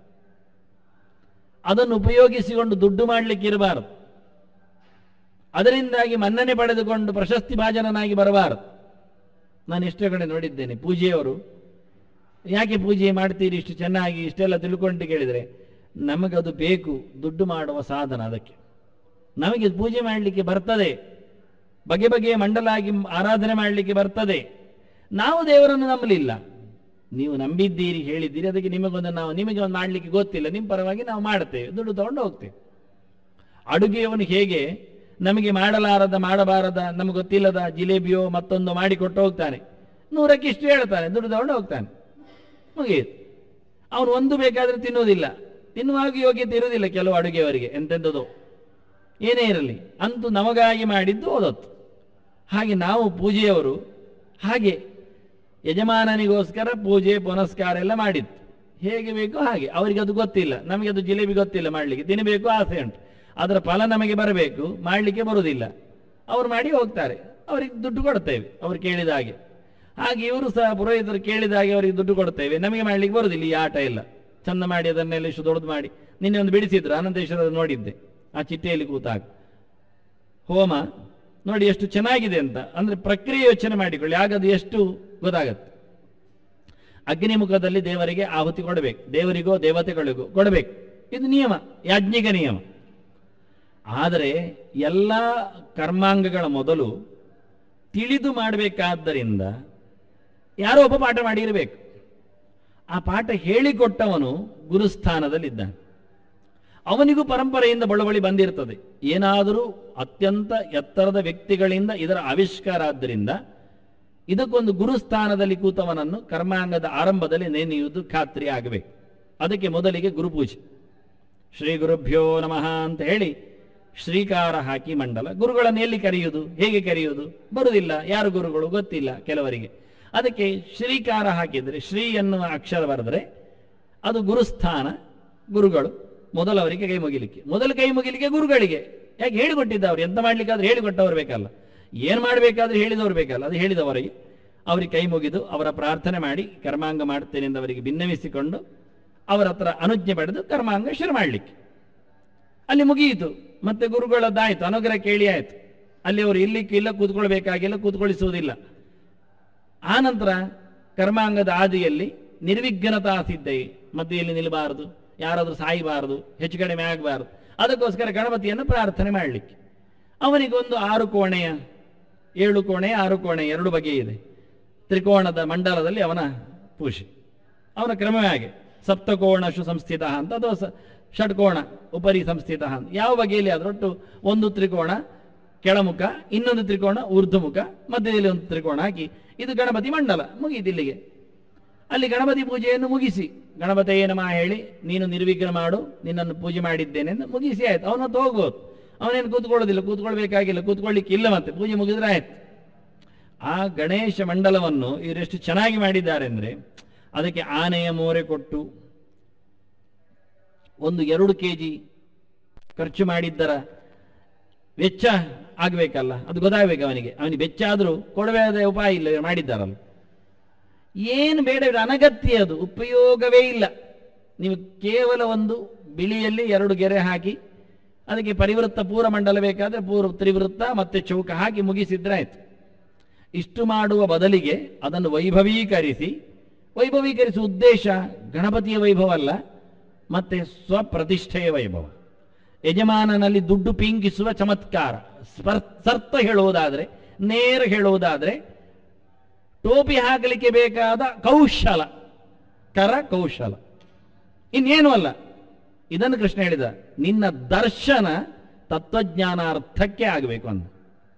ಅದನ್ನು ಉಪಯೋಗಿಸಿಕೊಂಡು ದುಡ್ಡು ಮಾಡಲಿಕ್ಕೆ ಇರಬಾರದು ಅದರಿಂದಾಗಿ ಮನ್ನಣೆ ಪಡೆದುಕೊಂಡು ಪ್ರಶಸ್ತಿ ಭಾಜನನಾಗಿ ಬರಬಾರದು ನಾನು ಎಷ್ಟೋ ಕಡೆ ನೋಡಿದ್ದೇನೆ ಪೂಜೆಯವರು ಯಾಕೆ ಪೂಜೆ ಮಾಡ್ತೀರಿ ಇಷ್ಟು ಚೆನ್ನಾಗಿ ಇಷ್ಟೆಲ್ಲ ತಿಳ್ಕೊಂಡು ಕೇಳಿದರೆ ನಮಗದು ಬೇಕು ದುಡ್ಡು ಮಾಡುವ ಸಾಧನ ಅದಕ್ಕೆ ನಮಗೆ ಪೂಜೆ ಮಾಡಲಿಕ್ಕೆ ಬರ್ತದೆ ಬಗೆ ಬಗೆಯ ಮಂಡಲಾಗಿ ಆರಾಧನೆ ಮಾಡಲಿಕ್ಕೆ ಬರ್ತದೆ ನಾವು ದೇವರನ್ನು ನಂಬಲಿಲ್ಲ ನೀವು ನಂಬಿದ್ದೀರಿ ಹೇಳಿದ್ದೀರಿ ಅದಕ್ಕೆ ನಿಮಗೊಂದು ನಾವು ನಿಮಗೆ ಒಂದು ಮಾಡಲಿಕ್ಕೆ ಗೊತ್ತಿಲ್ಲ ನಿಮ್ಮ ಪರವಾಗಿ ನಾವು ಮಾಡ್ತೇವೆ ದುಡ್ಡು ತಗೊಂಡು ಹೋಗ್ತೇವೆ ಅಡುಗೆಯವನು ಹೇಗೆ ನಮಗೆ ಮಾಡಲಾರದ ಮಾಡಬಾರದ ನಮಗೆ ಗೊತ್ತಿಲ್ಲದ ಜಿಲೇಬಿಯೋ ಮತ್ತೊಂದು ಮಾಡಿ ಕೊಟ್ಟು ಹೋಗ್ತಾನೆ ನೂರಕ್ಕೆ ಇಷ್ಟು ಹೇಳ್ತಾನೆ ದುಡ್ಡು ತಗೊಂಡು ಹೋಗ್ತಾನೆ ಮುಗಿಯಿತು ಅವನು ಒಂದು ಬೇಕಾದ್ರೆ ತಿನ್ನುವುದಿಲ್ಲ ತಿನ್ನುವಾಗ ಯೋಗ್ಯತೆ ಇರುವುದಿಲ್ಲ ಕೆಲವು ಅಡುಗೆಯವರಿಗೆ ಎಂತೆಂಥದ್ದು ಏನೇ ಇರಲಿ ಅಂತೂ ನಮಗಾಗಿ ಮಾಡಿದ್ದು ಓದತ್ತು ಹಾಗೆ ನಾವು ಪೂಜೆಯವರು ಹಾಗೆ ಯಜಮಾನನಿಗೋಸ್ಕರ ಪೂಜೆ ಪುನಸ್ಕಾರ ಎಲ್ಲ ಮಾಡಿತ್ತು ಹೇಗೆ ಬೇಕೋ ಹಾಗೆ ಅವರಿಗೆ ಅದು ಗೊತ್ತಿಲ್ಲ ನಮಗೆ ಅದು ಜಿಲೇಬಿ ಗೊತ್ತಿಲ್ಲ ಮಾಡಲಿಕ್ಕೆ ತಿನ್ನಬೇಕು ಆಸೆ ಉಂಟು ಅದರ ಫಲ ನಮಗೆ ಬರಬೇಕು ಮಾಡಲಿಕ್ಕೆ ಬರುವುದಿಲ್ಲ ಅವ್ರು ಮಾಡಿ ಹೋಗ್ತಾರೆ ಅವರಿಗೆ ದುಡ್ಡು ಕೊಡ್ತೇವೆ ಅವ್ರು ಕೇಳಿದ ಹಾಗೆ ಹಾಗೆ ಇವರು ಸಹ ಪುರೋಹಿತರು ಕೇಳಿದಾಗೆ ಅವರಿಗೆ ದುಡ್ಡು ಕೊಡ್ತೇವೆ ನಮಗೆ ಮಾಡ್ಲಿಕ್ಕೆ ಬರುದಿಲ್ಲ ಈ ಆಟ ಎಲ್ಲ ಚಂದ ಮಾಡಿ ಅದನ್ನೆಲ್ಲ ಇಷ್ಟು ದೊಡ್ಡದು ಮಾಡಿ ನಿನ್ನೆ ಒಂದು ಬಿಡಿಸಿದ್ರು ಅನಂತೇಶ್ವರ ನೋಡಿದ್ದೆ ಆ ಚಿಟ್ಟೆಯಲ್ಲಿ ಕೂತಾಗ ಹೋಮ ನೋಡಿ ಎಷ್ಟು ಚೆನ್ನಾಗಿದೆ ಅಂತ ಅಂದ್ರೆ ಪ್ರಕ್ರಿಯೆ ಯೋಚನೆ ಮಾಡಿಕೊಳ್ಳಿ ಆಗ ಅದು ಎಷ್ಟು ಗೊತ್ತಾಗತ್ತೆ ಅಗ್ನಿಮುಖದಲ್ಲಿ ದೇವರಿಗೆ ಆಹುತಿ ಕೊಡಬೇಕು ದೇವರಿಗೋ ದೇವತೆಗಳಿಗೋ ಕೊಡಬೇಕು ಇದು ನಿಯಮ ಯಾಜ್ಞಿಕ ನಿಯಮ ಆದರೆ ಎಲ್ಲ ಕರ್ಮಾಂಗಗಳ ಮೊದಲು ತಿಳಿದು ಮಾಡಬೇಕಾದ್ದರಿಂದ ಯಾರೋ ಒಬ್ಬ ಪಾಠ ಮಾಡಿರಬೇಕು ಆ ಪಾಠ ಹೇಳಿಕೊಟ್ಟವನು ಗುರುಸ್ಥಾನದಲ್ಲಿದ್ದಾನೆ ಅವನಿಗೂ ಪರಂಪರೆಯಿಂದ ಬಳುವಳಿ ಬಂದಿರ್ತದೆ ಏನಾದರೂ ಅತ್ಯಂತ ಎತ್ತರದ ವ್ಯಕ್ತಿಗಳಿಂದ ಇದರ ಆವಿಷ್ಕಾರ ಆದ್ದರಿಂದ ಇದಕ್ಕೊಂದು ಗುರುಸ್ಥಾನದಲ್ಲಿ ಕೂತವನನ್ನು ಕರ್ಮಾಂಗದ ಆರಂಭದಲ್ಲಿ ನೆನೆಯುವುದು ಖಾತ್ರಿ ಆಗಬೇಕು ಅದಕ್ಕೆ ಮೊದಲಿಗೆ ಗುರುಪೂಜೆ ಶ್ರೀ ಗುರುಭ್ಯೋ ನಮಃ ಅಂತ ಹೇಳಿ ಶ್ರೀಕಾರ ಹಾಕಿ ಮಂಡಲ ಗುರುಗಳನ್ನು ಎಲ್ಲಿ ಕರೆಯುವುದು ಹೇಗೆ ಕರೆಯುವುದು ಬರುವುದಿಲ್ಲ ಯಾರು ಗುರುಗಳು ಗೊತ್ತಿಲ್ಲ ಕೆಲವರಿಗೆ ಅದಕ್ಕೆ ಶ್ರೀಕಾರ ಹಾಕಿದರೆ ಶ್ರೀ ಎನ್ನುವ ಅಕ್ಷರ ಬರೆದರೆ ಅದು ಗುರುಸ್ಥಾನ ಗುರುಗಳು ಮೊದಲವರಿಗೆ ಕೈ ಮುಗಿಲಿಕ್ಕೆ ಮೊದಲು ಕೈ ಮುಗಿಲಿಕ್ಕೆ ಗುರುಗಳಿಗೆ ಯಾಕೆ ಹೇಳಿಕೊಟ್ಟಿದ್ದವರು ಎಂತ ಮಾಡ್ಲಿಕ್ಕಾದ್ರೆ ಹೇಳಿಕೊಟ್ಟವರು ಬೇಕಲ್ಲ ಏನು ಮಾಡಬೇಕಾದ್ರೆ ಹೇಳಿದವರು ಬೇಕಲ್ಲ ಅದು ಹೇಳಿದವರಿಗೆ ಅವರಿಗೆ ಕೈ ಮುಗಿದು ಅವರ ಪ್ರಾರ್ಥನೆ ಮಾಡಿ ಕರ್ಮಾಂಗ ಮಾಡ್ತೇನೆ ಎಂದು ಅವರಿಗೆ ಭಿನ್ನವಿಸಿಕೊಂಡು ಅವರ ಹತ್ರ ಅನುಜ್ಞೆ ಪಡೆದು ಕರ್ಮಾಂಗ ಶುರು ಮಾಡಲಿಕ್ಕೆ ಅಲ್ಲಿ ಮುಗಿಯಿತು ಮತ್ತೆ ಗುರುಗಳದ್ದಾಯ್ತು ಅನುಗ್ರಹ ಕೇಳಿ ಆಯ್ತು ಅಲ್ಲಿ ಅವರು ಇಲ್ಲಿಕ್ಕೆ ಇಲ್ಲ ಕೂತ್ಕೊಳ್ಬೇಕಾಗಿಲ್ಲ ಕೂತ್ಕೊಳಿಸುವುದಿಲ್ಲ ಆ ನಂತರ ಕರ್ಮಾಂಗದ ಆದಿಯಲ್ಲಿ ನಿರ್ವಿಘ್ನತಾ ಸಿದ್ಧೈ ಮಧ್ಯೆಯಲ್ಲಿ ನಿಲ್ಲಬಾರದು ಯಾರಾದರೂ ಸಾಯಬಾರದು ಹೆಚ್ಚು ಕಡಿಮೆ ಆಗಬಾರದು ಅದಕ್ಕೋಸ್ಕರ ಗಣಪತಿಯನ್ನು ಪ್ರಾರ್ಥನೆ ಮಾಡಲಿಕ್ಕೆ ಅವನಿಗೊಂದು ಆರು ಕೋಣೆಯ ಏಳು ಕೋಣೆ ಆರು ಕೋಣೆ ಎರಡು ಬಗೆ ಇದೆ ತ್ರಿಕೋಣದ ಮಂಡಲದಲ್ಲಿ ಅವನ ಪೂಜೆ ಅವನ ಕ್ರಮವೇ ಹಾಗೆ ಸಪ್ತಕೋಣಶು ಸಂಸ್ಥಿತ ಅಂತ ಅಥವಾ ಸ- ಷಡ್ಕೋಣ ಉಪರಿ ಸಂಸ್ಥಿತ ಅಂತ ಯಾವ ಬಗೆಯಲ್ಲಿ ಅದರೊಟ್ಟು ಒಂದು ತ್ರಿಕೋಣ ಕೆಳಮುಖ ಇನ್ನೊಂದು ತ್ರಿಕೋಣ ಊರ್ಧ್ವಮುಖ ಮಧ್ಯದಲ್ಲಿ ಒಂದು ತ್ರಿಕೋಣ ಹಾಕಿ ಇದು ಗಣಪತಿ ಮಂಡಲ ಮುಗೀತು ಇಲ್ಲಿಗೆ ಅಲ್ಲಿ ಗಣಪತಿ ಪೂಜೆಯನ್ನು ಮುಗಿಸಿ ಗಣಪತಿಯೇ ನಮಃ ಹೇಳಿ ನೀನು ನಿರ್ವಿಘ್ನ ಮಾಡು ನಿನ್ನನ್ನು ಪೂಜೆ ಮಾಡಿದ್ದೇನೆ ಎಂದು ಮುಗಿಸಿ ಆಯ್ತು ಅವನತ್ತು ಹೋಗ್ಬೋದು ಅವನೇನು ಕೂತ್ಕೊಳ್ಳೋದಿಲ್ಲ ಕೂತ್ಕೊಳ್ಬೇಕಾಗಿಲ್ಲ ಕೂತ್ಕೊಳ್ಳಿಕ್ಕೆ ಇಲ್ಲ ಮತ್ತೆ ಪೂಜೆ ಮುಗಿದ್ರೆ ಆಯ್ತು ಆ ಗಣೇಶ ಮಂಡಲವನ್ನು ಇವರೆಷ್ಟು ಚೆನ್ನಾಗಿ ಮಾಡಿದ್ದಾರೆ ಅಂದ್ರೆ ಅದಕ್ಕೆ ಆನೆಯ ಮೋರೆ ಕೊಟ್ಟು ಒಂದು ಎರಡು ಕೆ ಜಿ ಖರ್ಚು ಮಾಡಿದ್ದರ ವೆಚ್ಚ ಆಗಬೇಕಲ್ಲ ಅದು ಗೊತ್ತಾಗಬೇಕು ಅವನಿಗೆ ಅವನಿಗೆ ವೆಚ್ಚ ಆದರೂ ಕೊಡಬೇಕಾದ ಉಪಾಯ ಇಲ್ಲ ಇವ್ರು ಮಾಡಿದ್ದಾರಲ್ಲ ಏನು ಬೇಡ ಬೇಡ ಅನಗತ್ಯ ಅದು ಉಪಯೋಗವೇ ಇಲ್ಲ ನೀವು ಕೇವಲ ಒಂದು ಬಿಳಿಯಲ್ಲಿ ಎರಡು ಗೆರೆ ಹಾಕಿ ಅದಕ್ಕೆ ಪರಿವೃತ್ತ ಪೂರ ಮಂಡಲ ಬೇಕಾದ್ರೆ ಪೂರ್ವ ತ್ರಿವೃತ್ತ ಮತ್ತೆ ಚೌಕ ಹಾಕಿ ಮುಗಿಸಿದ್ರೆ ಆಯ್ತು ಇಷ್ಟು ಮಾಡುವ ಬದಲಿಗೆ ಅದನ್ನು ವೈಭವೀಕರಿಸಿ ವೈಭವೀಕರಿಸುವ ಉದ್ದೇಶ ಗಣಪತಿಯ ವೈಭವ ಅಲ್ಲ ಮತ್ತೆ ಸ್ವಪ್ರತಿಷ್ಠೆಯ ವೈಭವ ಯಜಮಾನನಲ್ಲಿ ದುಡ್ಡು ಪಿಂಗಿಸುವ ಚಮತ್ಕಾರ ಸ್ಪರ್ ಸರ್ತ ಹೇಳುವುದಾದ್ರೆ ನೇರ ಹೇಳುವುದಾದ್ರೆ ಟೋಪಿ ಹಾಕಲಿಕ್ಕೆ ಬೇಕಾದ ಕೌಶಲ ಕರ ಕೌಶಲ ಇನ್ನೇನು ಅಲ್ಲ ಇದನ್ನು ಕೃಷ್ಣ ಹೇಳಿದ ನಿನ್ನ ದರ್ಶನ ತತ್ವಜ್ಞಾನಾರ್ಥಕ್ಕೆ ಆಗಬೇಕು ಅಂತ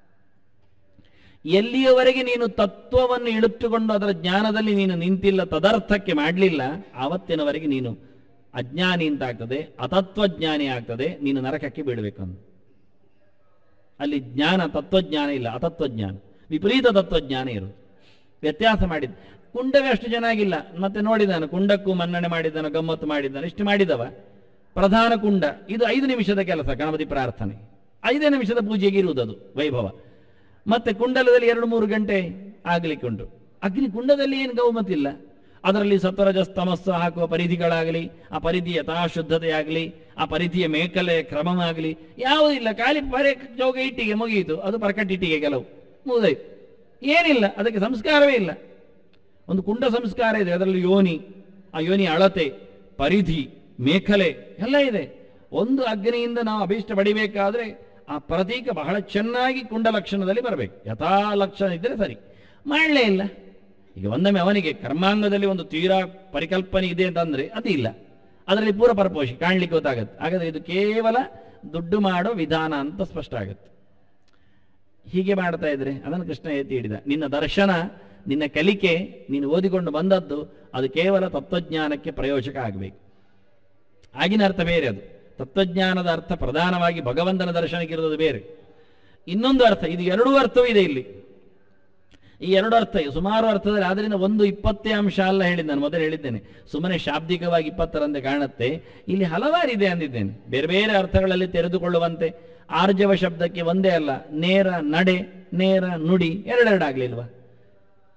ಎಲ್ಲಿಯವರೆಗೆ ನೀನು ತತ್ವವನ್ನು ಇಳುತ್ತುಕೊಂಡು ಅದರ ಜ್ಞಾನದಲ್ಲಿ ನೀನು ನಿಂತಿಲ್ಲ ತದರ್ಥಕ್ಕೆ ಮಾಡಲಿಲ್ಲ ಆವತ್ತಿನವರೆಗೆ ನೀನು ಅಜ್ಞಾನಿ ಅಂತ ಆಗ್ತದೆ ಅತತ್ವಜ್ಞಾನಿ ಆಗ್ತದೆ ನೀನು ನರಕಕ್ಕೆ ಬೀಳಬೇಕು ಅಂತ ಅಲ್ಲಿ ಜ್ಞಾನ ತತ್ವಜ್ಞಾನ ಇಲ್ಲ ಅತತ್ವಜ್ಞಾನ ವಿಪರೀತ ತತ್ವಜ್ಞಾನ ಇರು ವ್ಯತ್ಯಾಸ ಮಾಡಿದ ಕುಂಡವೇ ಅಷ್ಟು ಚೆನ್ನಾಗಿಲ್ಲ ಮತ್ತೆ ನೋಡಿದಾನು ಕುಂಡಕ್ಕೂ ಮನ್ನಣೆ ಮಾಡಿದ್ದಾನೆ ಗಮ್ಮತ್ತು ಮಾಡಿದ್ದಾನೆ ಇಷ್ಟು ಮಾಡಿದವ ಪ್ರಧಾನ ಕುಂಡ ಇದು ಐದು ನಿಮಿಷದ ಕೆಲಸ ಗಣಪತಿ ಪ್ರಾರ್ಥನೆ ಐದೇ ನಿಮಿಷದ ಪೂಜೆಗೆ ಇರುವುದದು ವೈಭವ ಮತ್ತೆ ಕುಂಡಲದಲ್ಲಿ ಎರಡು ಮೂರು ಗಂಟೆ ಆಗ್ಲಿಕ್ಕೆ ಉಂಟು ಅಗ್ನಿ ಕುಂಡದಲ್ಲಿ ಏನು ಗೌಮತಿಲ್ಲ ಅದರಲ್ಲಿ ಸತ್ವರಜಸ್ ತಮಸ್ಸು ಹಾಕುವ ಪರಿಧಿಗಳಾಗಲಿ ಆ ಪರಿಧಿ ಯಥಾಶುದ್ಧತೆಯಾಗಲಿ ಆ ಪರಿಧಿಯ ಮೇಕಲೆ ಕ್ರಮವಾಗಲಿ ಯಾವುದಿಲ್ಲ ಖಾಲಿ ಪರೆ ಚೌಕ ಇಟ್ಟಿಗೆ ಮುಗಿಯಿತು ಅದು ಪರ್ಕಟ್ಟಿಟ್ಟಿಗೆ ಕೆಲವು ಮುಗಿದಾಯ್ತು ಏನಿಲ್ಲ ಅದಕ್ಕೆ ಸಂಸ್ಕಾರವೇ ಇಲ್ಲ ಒಂದು ಕುಂಡ ಸಂಸ್ಕಾರ ಇದೆ ಅದರಲ್ಲಿ ಯೋನಿ ಆ ಯೋನಿ ಅಳತೆ ಪರಿಧಿ ಮೇಖಲೆ ಎಲ್ಲ ಇದೆ ಒಂದು ಅಗ್ನಿಯಿಂದ ನಾವು ಅಭೀಷ್ಟ ಪಡಿಬೇಕಾದ್ರೆ ಆ ಪ್ರತೀಕ ಬಹಳ ಚೆನ್ನಾಗಿ ಕುಂಡ ಲಕ್ಷಣದಲ್ಲಿ ಬರಬೇಕು ಯಥಾ ಲಕ್ಷಣ ಇದ್ದರೆ ಸರಿ ಮಾಡಲೇ ಇಲ್ಲ ಈಗ ಒಂದೊಮ್ಮೆ ಅವನಿಗೆ ಕರ್ಮಾಂಗದಲ್ಲಿ ಒಂದು ತೀರಾ ಪರಿಕಲ್ಪನೆ ಇದೆ ಅಂತಂದ್ರೆ ಅದು ಇಲ್ಲ ಅದರಲ್ಲಿ ಪೂರ ಪರಪೋಷಿ ಕಾಣ್ಲಿಕ್ಕೆ ಗೊತ್ತಾಗತ್ತೆ ಹಾಗಾದ್ರೆ ಇದು ಕೇವಲ ದುಡ್ಡು ಮಾಡೋ ವಿಧಾನ ಅಂತ ಸ್ಪಷ್ಟ ಆಗುತ್ತೆ ಹೀಗೆ ಮಾಡ್ತಾ ಇದ್ರೆ ಅದನ್ನು ಕೃಷ್ಣ ಎತ್ತಿ ಹಿಡಿದ ನಿನ್ನ ದರ್ಶನ ನಿನ್ನ ಕಲಿಕೆ ನೀನು ಓದಿಕೊಂಡು ಬಂದದ್ದು ಅದು ಕೇವಲ ತತ್ವಜ್ಞಾನಕ್ಕೆ ಪ್ರಯೋಜಕ ಆಗಬೇಕು ಆಗಿನ ಅರ್ಥ ಬೇರೆ ಅದು ತತ್ವಜ್ಞಾನದ ಅರ್ಥ ಪ್ರಧಾನವಾಗಿ ಭಗವಂತನ ದರ್ಶನಕ್ಕೆ ಇರೋದು ಬೇರೆ ಇನ್ನೊಂದು ಅರ್ಥ ಇದು ಎರಡೂ ಅರ್ಥವೂ ಇದೆ ಇಲ್ಲಿ ಈ ಎರಡು ಅರ್ಥ ಸುಮಾರು ಅರ್ಥದಲ್ಲಿ ಆದ್ರಿಂದ ಒಂದು ಇಪ್ಪತ್ತೇ ಅಂಶ ಅಲ್ಲ ಹೇಳಿದ್ದು ನಾನು ಮೊದಲು ಹೇಳಿದ್ದೇನೆ ಸುಮ್ಮನೆ ಶಾಬ್ದಿಕವಾಗಿ ಇಪ್ಪತ್ತರಂತೆ ಕಾಣುತ್ತೆ ಇಲ್ಲಿ ಹಲವಾರಿದೆ ಅಂದಿದ್ದೇನೆ ಬೇರೆ ಬೇರೆ ಅರ್ಥಗಳಲ್ಲಿ ತೆರೆದುಕೊಳ್ಳುವಂತೆ ಆರ್ಜವ ಶಬ್ದಕ್ಕೆ ಒಂದೇ ಅಲ್ಲ ನೇರ ನಡೆ ನೇರ ನುಡಿ ಎರಡೆರಡಾಗ್ಲಿಲ್ವಾ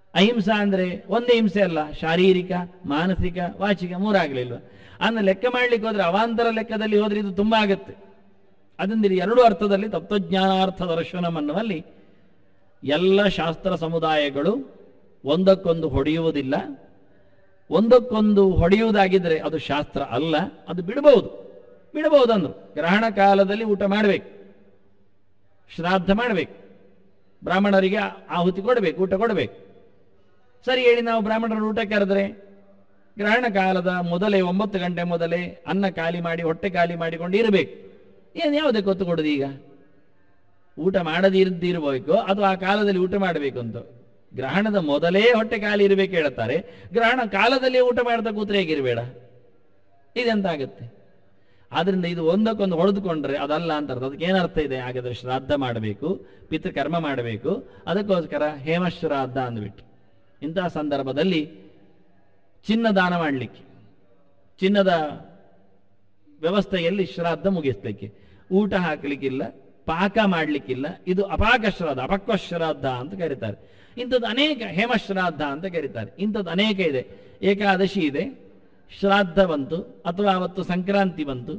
ಅಹಿಂಸಾ ಅಂದ್ರೆ ಒಂದೇ ಹಿಂಸೆ ಅಲ್ಲ ಶಾರೀರಿಕ ಮಾನಸಿಕ ವಾಚಿಕ ಮೂರಾಗ್ಲಿಲ್ವ ಅನ್ನ ಲೆಕ್ಕ ಮಾಡ್ಲಿಕ್ಕೆ ಹೋದ್ರೆ ಅವಾಂತರ ಲೆಕ್ಕದಲ್ಲಿ ಹೋದ್ರೆ ಇದು ತುಂಬಾ ಆಗುತ್ತೆ ಅದರಿಂದ ಎರಡು ಅರ್ಥದಲ್ಲಿ ತತ್ವಜ್ಞಾನಾರ್ಥ ದರ್ಶನಂ ಅನ್ನುವಲ್ಲಿ ಎಲ್ಲ ಶಾಸ್ತ್ರ ಸಮುದಾಯಗಳು ಒಂದಕ್ಕೊಂದು ಹೊಡೆಯುವುದಿಲ್ಲ ಒಂದಕ್ಕೊಂದು ಹೊಡೆಯುವುದಾಗಿದ್ದರೆ ಅದು ಶಾಸ್ತ್ರ ಅಲ್ಲ ಅದು ಬಿಡಬಹುದು ಬಿಡಬಹುದು ಅಂದ್ರು ಗ್ರಹಣ ಕಾಲದಲ್ಲಿ ಊಟ ಮಾಡಬೇಕು ಶ್ರಾದ್ದ ಮಾಡಬೇಕು ಬ್ರಾಹ್ಮಣರಿಗೆ ಆಹುತಿ ಕೊಡಬೇಕು ಊಟ ಕೊಡಬೇಕು ಸರಿ ಹೇಳಿ ನಾವು ಬ್ರಾಹ್ಮಣರ ಊಟ ಕರೆದ್ರೆ ಗ್ರಹಣ ಕಾಲದ ಮೊದಲೇ ಒಂಬತ್ತು ಗಂಟೆ ಮೊದಲೇ ಅನ್ನ ಖಾಲಿ ಮಾಡಿ ಹೊಟ್ಟೆ ಖಾಲಿ ಮಾಡಿಕೊಂಡು ಇರಬೇಕು ಏನು ಯಾವುದಕ್ಕೆ ಗೊತ್ತು ಕೊಡೋದು ಈಗ ಊಟ ಮಾಡದಿರ್ದಿರ್ಬೇಕು ಅದು ಆ ಕಾಲದಲ್ಲಿ ಊಟ ಮಾಡಬೇಕು ಅಂತ ಗ್ರಹಣದ ಮೊದಲೇ ಹೊಟ್ಟೆ ಖಾಲಿ ಇರಬೇಕು ಹೇಳುತ್ತಾರೆ ಗ್ರಹಣ ಕಾಲದಲ್ಲಿ ಊಟ ಮಾಡ್ತಾ ಕೂತ್ರೆ ಹೇಗಿರಬೇಡ ಇದೆಂತ ಆಗುತ್ತೆ ಆದ್ರಿಂದ ಇದು ಒಂದಕ್ಕೊಂದು ಹೊಡೆದುಕೊಂಡ್ರೆ ಅದಲ್ಲ ಅಂತ ಅರ್ಥ ಅದಕ್ಕೆ ಏನರ್ಥ ಇದೆ ಹಾಗಾದ್ರೆ ಶ್ರಾದ್ದ ಮಾಡಬೇಕು ಪಿತೃಕರ್ಮ ಮಾಡಬೇಕು ಅದಕ್ಕೋಸ್ಕರ ಹೇಮಶ್ರಾದ್ದ ಅಂದ್ಬಿಟ್ಟು ಇಂತಹ ಸಂದರ್ಭದಲ್ಲಿ ಚಿನ್ನ ದಾನ ಮಾಡಲಿಕ್ಕೆ ಚಿನ್ನದ ವ್ಯವಸ್ಥೆಯಲ್ಲಿ ಶ್ರಾದ್ದ ಮುಗಿಸ್ಲಿಕ್ಕೆ ಊಟ ಹಾಕಲಿಕ್ಕಿಲ್ಲ ಪಾಕ ಮಾಡಲಿಕ್ಕಿಲ್ಲ ಇದು ಅಪಾಕ ಶ್ರಾದ್ದ ಅಪಕ್ವ ಶ್ರಾದ್ದ ಅಂತ ಕರೀತಾರೆ ಇಂಥದ್ದು ಅನೇಕ ಹೇಮಶ್ರಾದ್ದ ಅಂತ ಕರೀತಾರೆ ಇಂಥದ್ದು ಅನೇಕ ಇದೆ ಏಕಾದಶಿ ಇದೆ ಶ್ರಾದ್ದ ಬಂತು ಅಥವಾ ಅವತ್ತು ಸಂಕ್ರಾಂತಿ ಬಂತು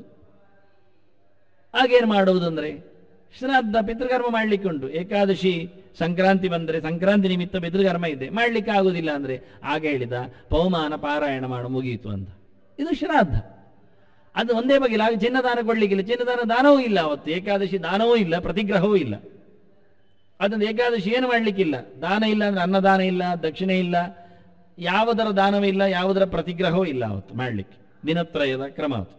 ಆಗೇನು ಮಾಡುವುದು ಅಂದ್ರೆ ಶ್ರಾದ್ದ ಪಿತೃಕರ್ಮ ಮಾಡ್ಲಿಕ್ಕೆ ಉಂಟು ಏಕಾದಶಿ ಸಂಕ್ರಾಂತಿ ಬಂದರೆ ಸಂಕ್ರಾಂತಿ ನಿಮಿತ್ತ ಪಿತೃಕರ್ಮ ಇದೆ ಮಾಡ್ಲಿಕ್ಕೆ ಆಗುದಿಲ್ಲ ಅಂದ್ರೆ ಆಗ ಹೇಳಿದ ಪವಮಾನ ಪಾರಾಯಣ ಮಾಡು ಮುಗಿಯಿತು ಅಂತ ಇದು ಶ್ರಾದ್ದ ಅದು ಒಂದೇ ಬಗೆಲ್ಲ ಆಗ ಚಿನ್ನದಾನ ಕೊಡ್ಲಿಕ್ಕಿಲ್ಲ ಚಿನ್ನದಾನ ದಾನವೂ ಇಲ್ಲ ಅವತ್ತು ಏಕಾದಶಿ ದಾನವೂ ಇಲ್ಲ ಪ್ರತಿಗ್ರಹವೂ ಇಲ್ಲ ಅದನ್ನು ಏಕಾದಶಿ ಏನು ಮಾಡ್ಲಿಕ್ಕಿಲ್ಲ ದಾನ ಇಲ್ಲ ಅಂದ್ರೆ ಅನ್ನದಾನ ಇಲ್ಲ ದಕ್ಷಿಣೆ ಇಲ್ಲ ಯಾವುದರ ದಾನವಿಲ್ಲ ಯಾವುದರ ಪ್ರತಿಗ್ರಹವೂ ಇಲ್ಲ ಅವತ್ತು ಮಾಡ್ಲಿಕ್ಕೆ ದಿನತ್ರಯದ ಕ್ರಮ ಅದು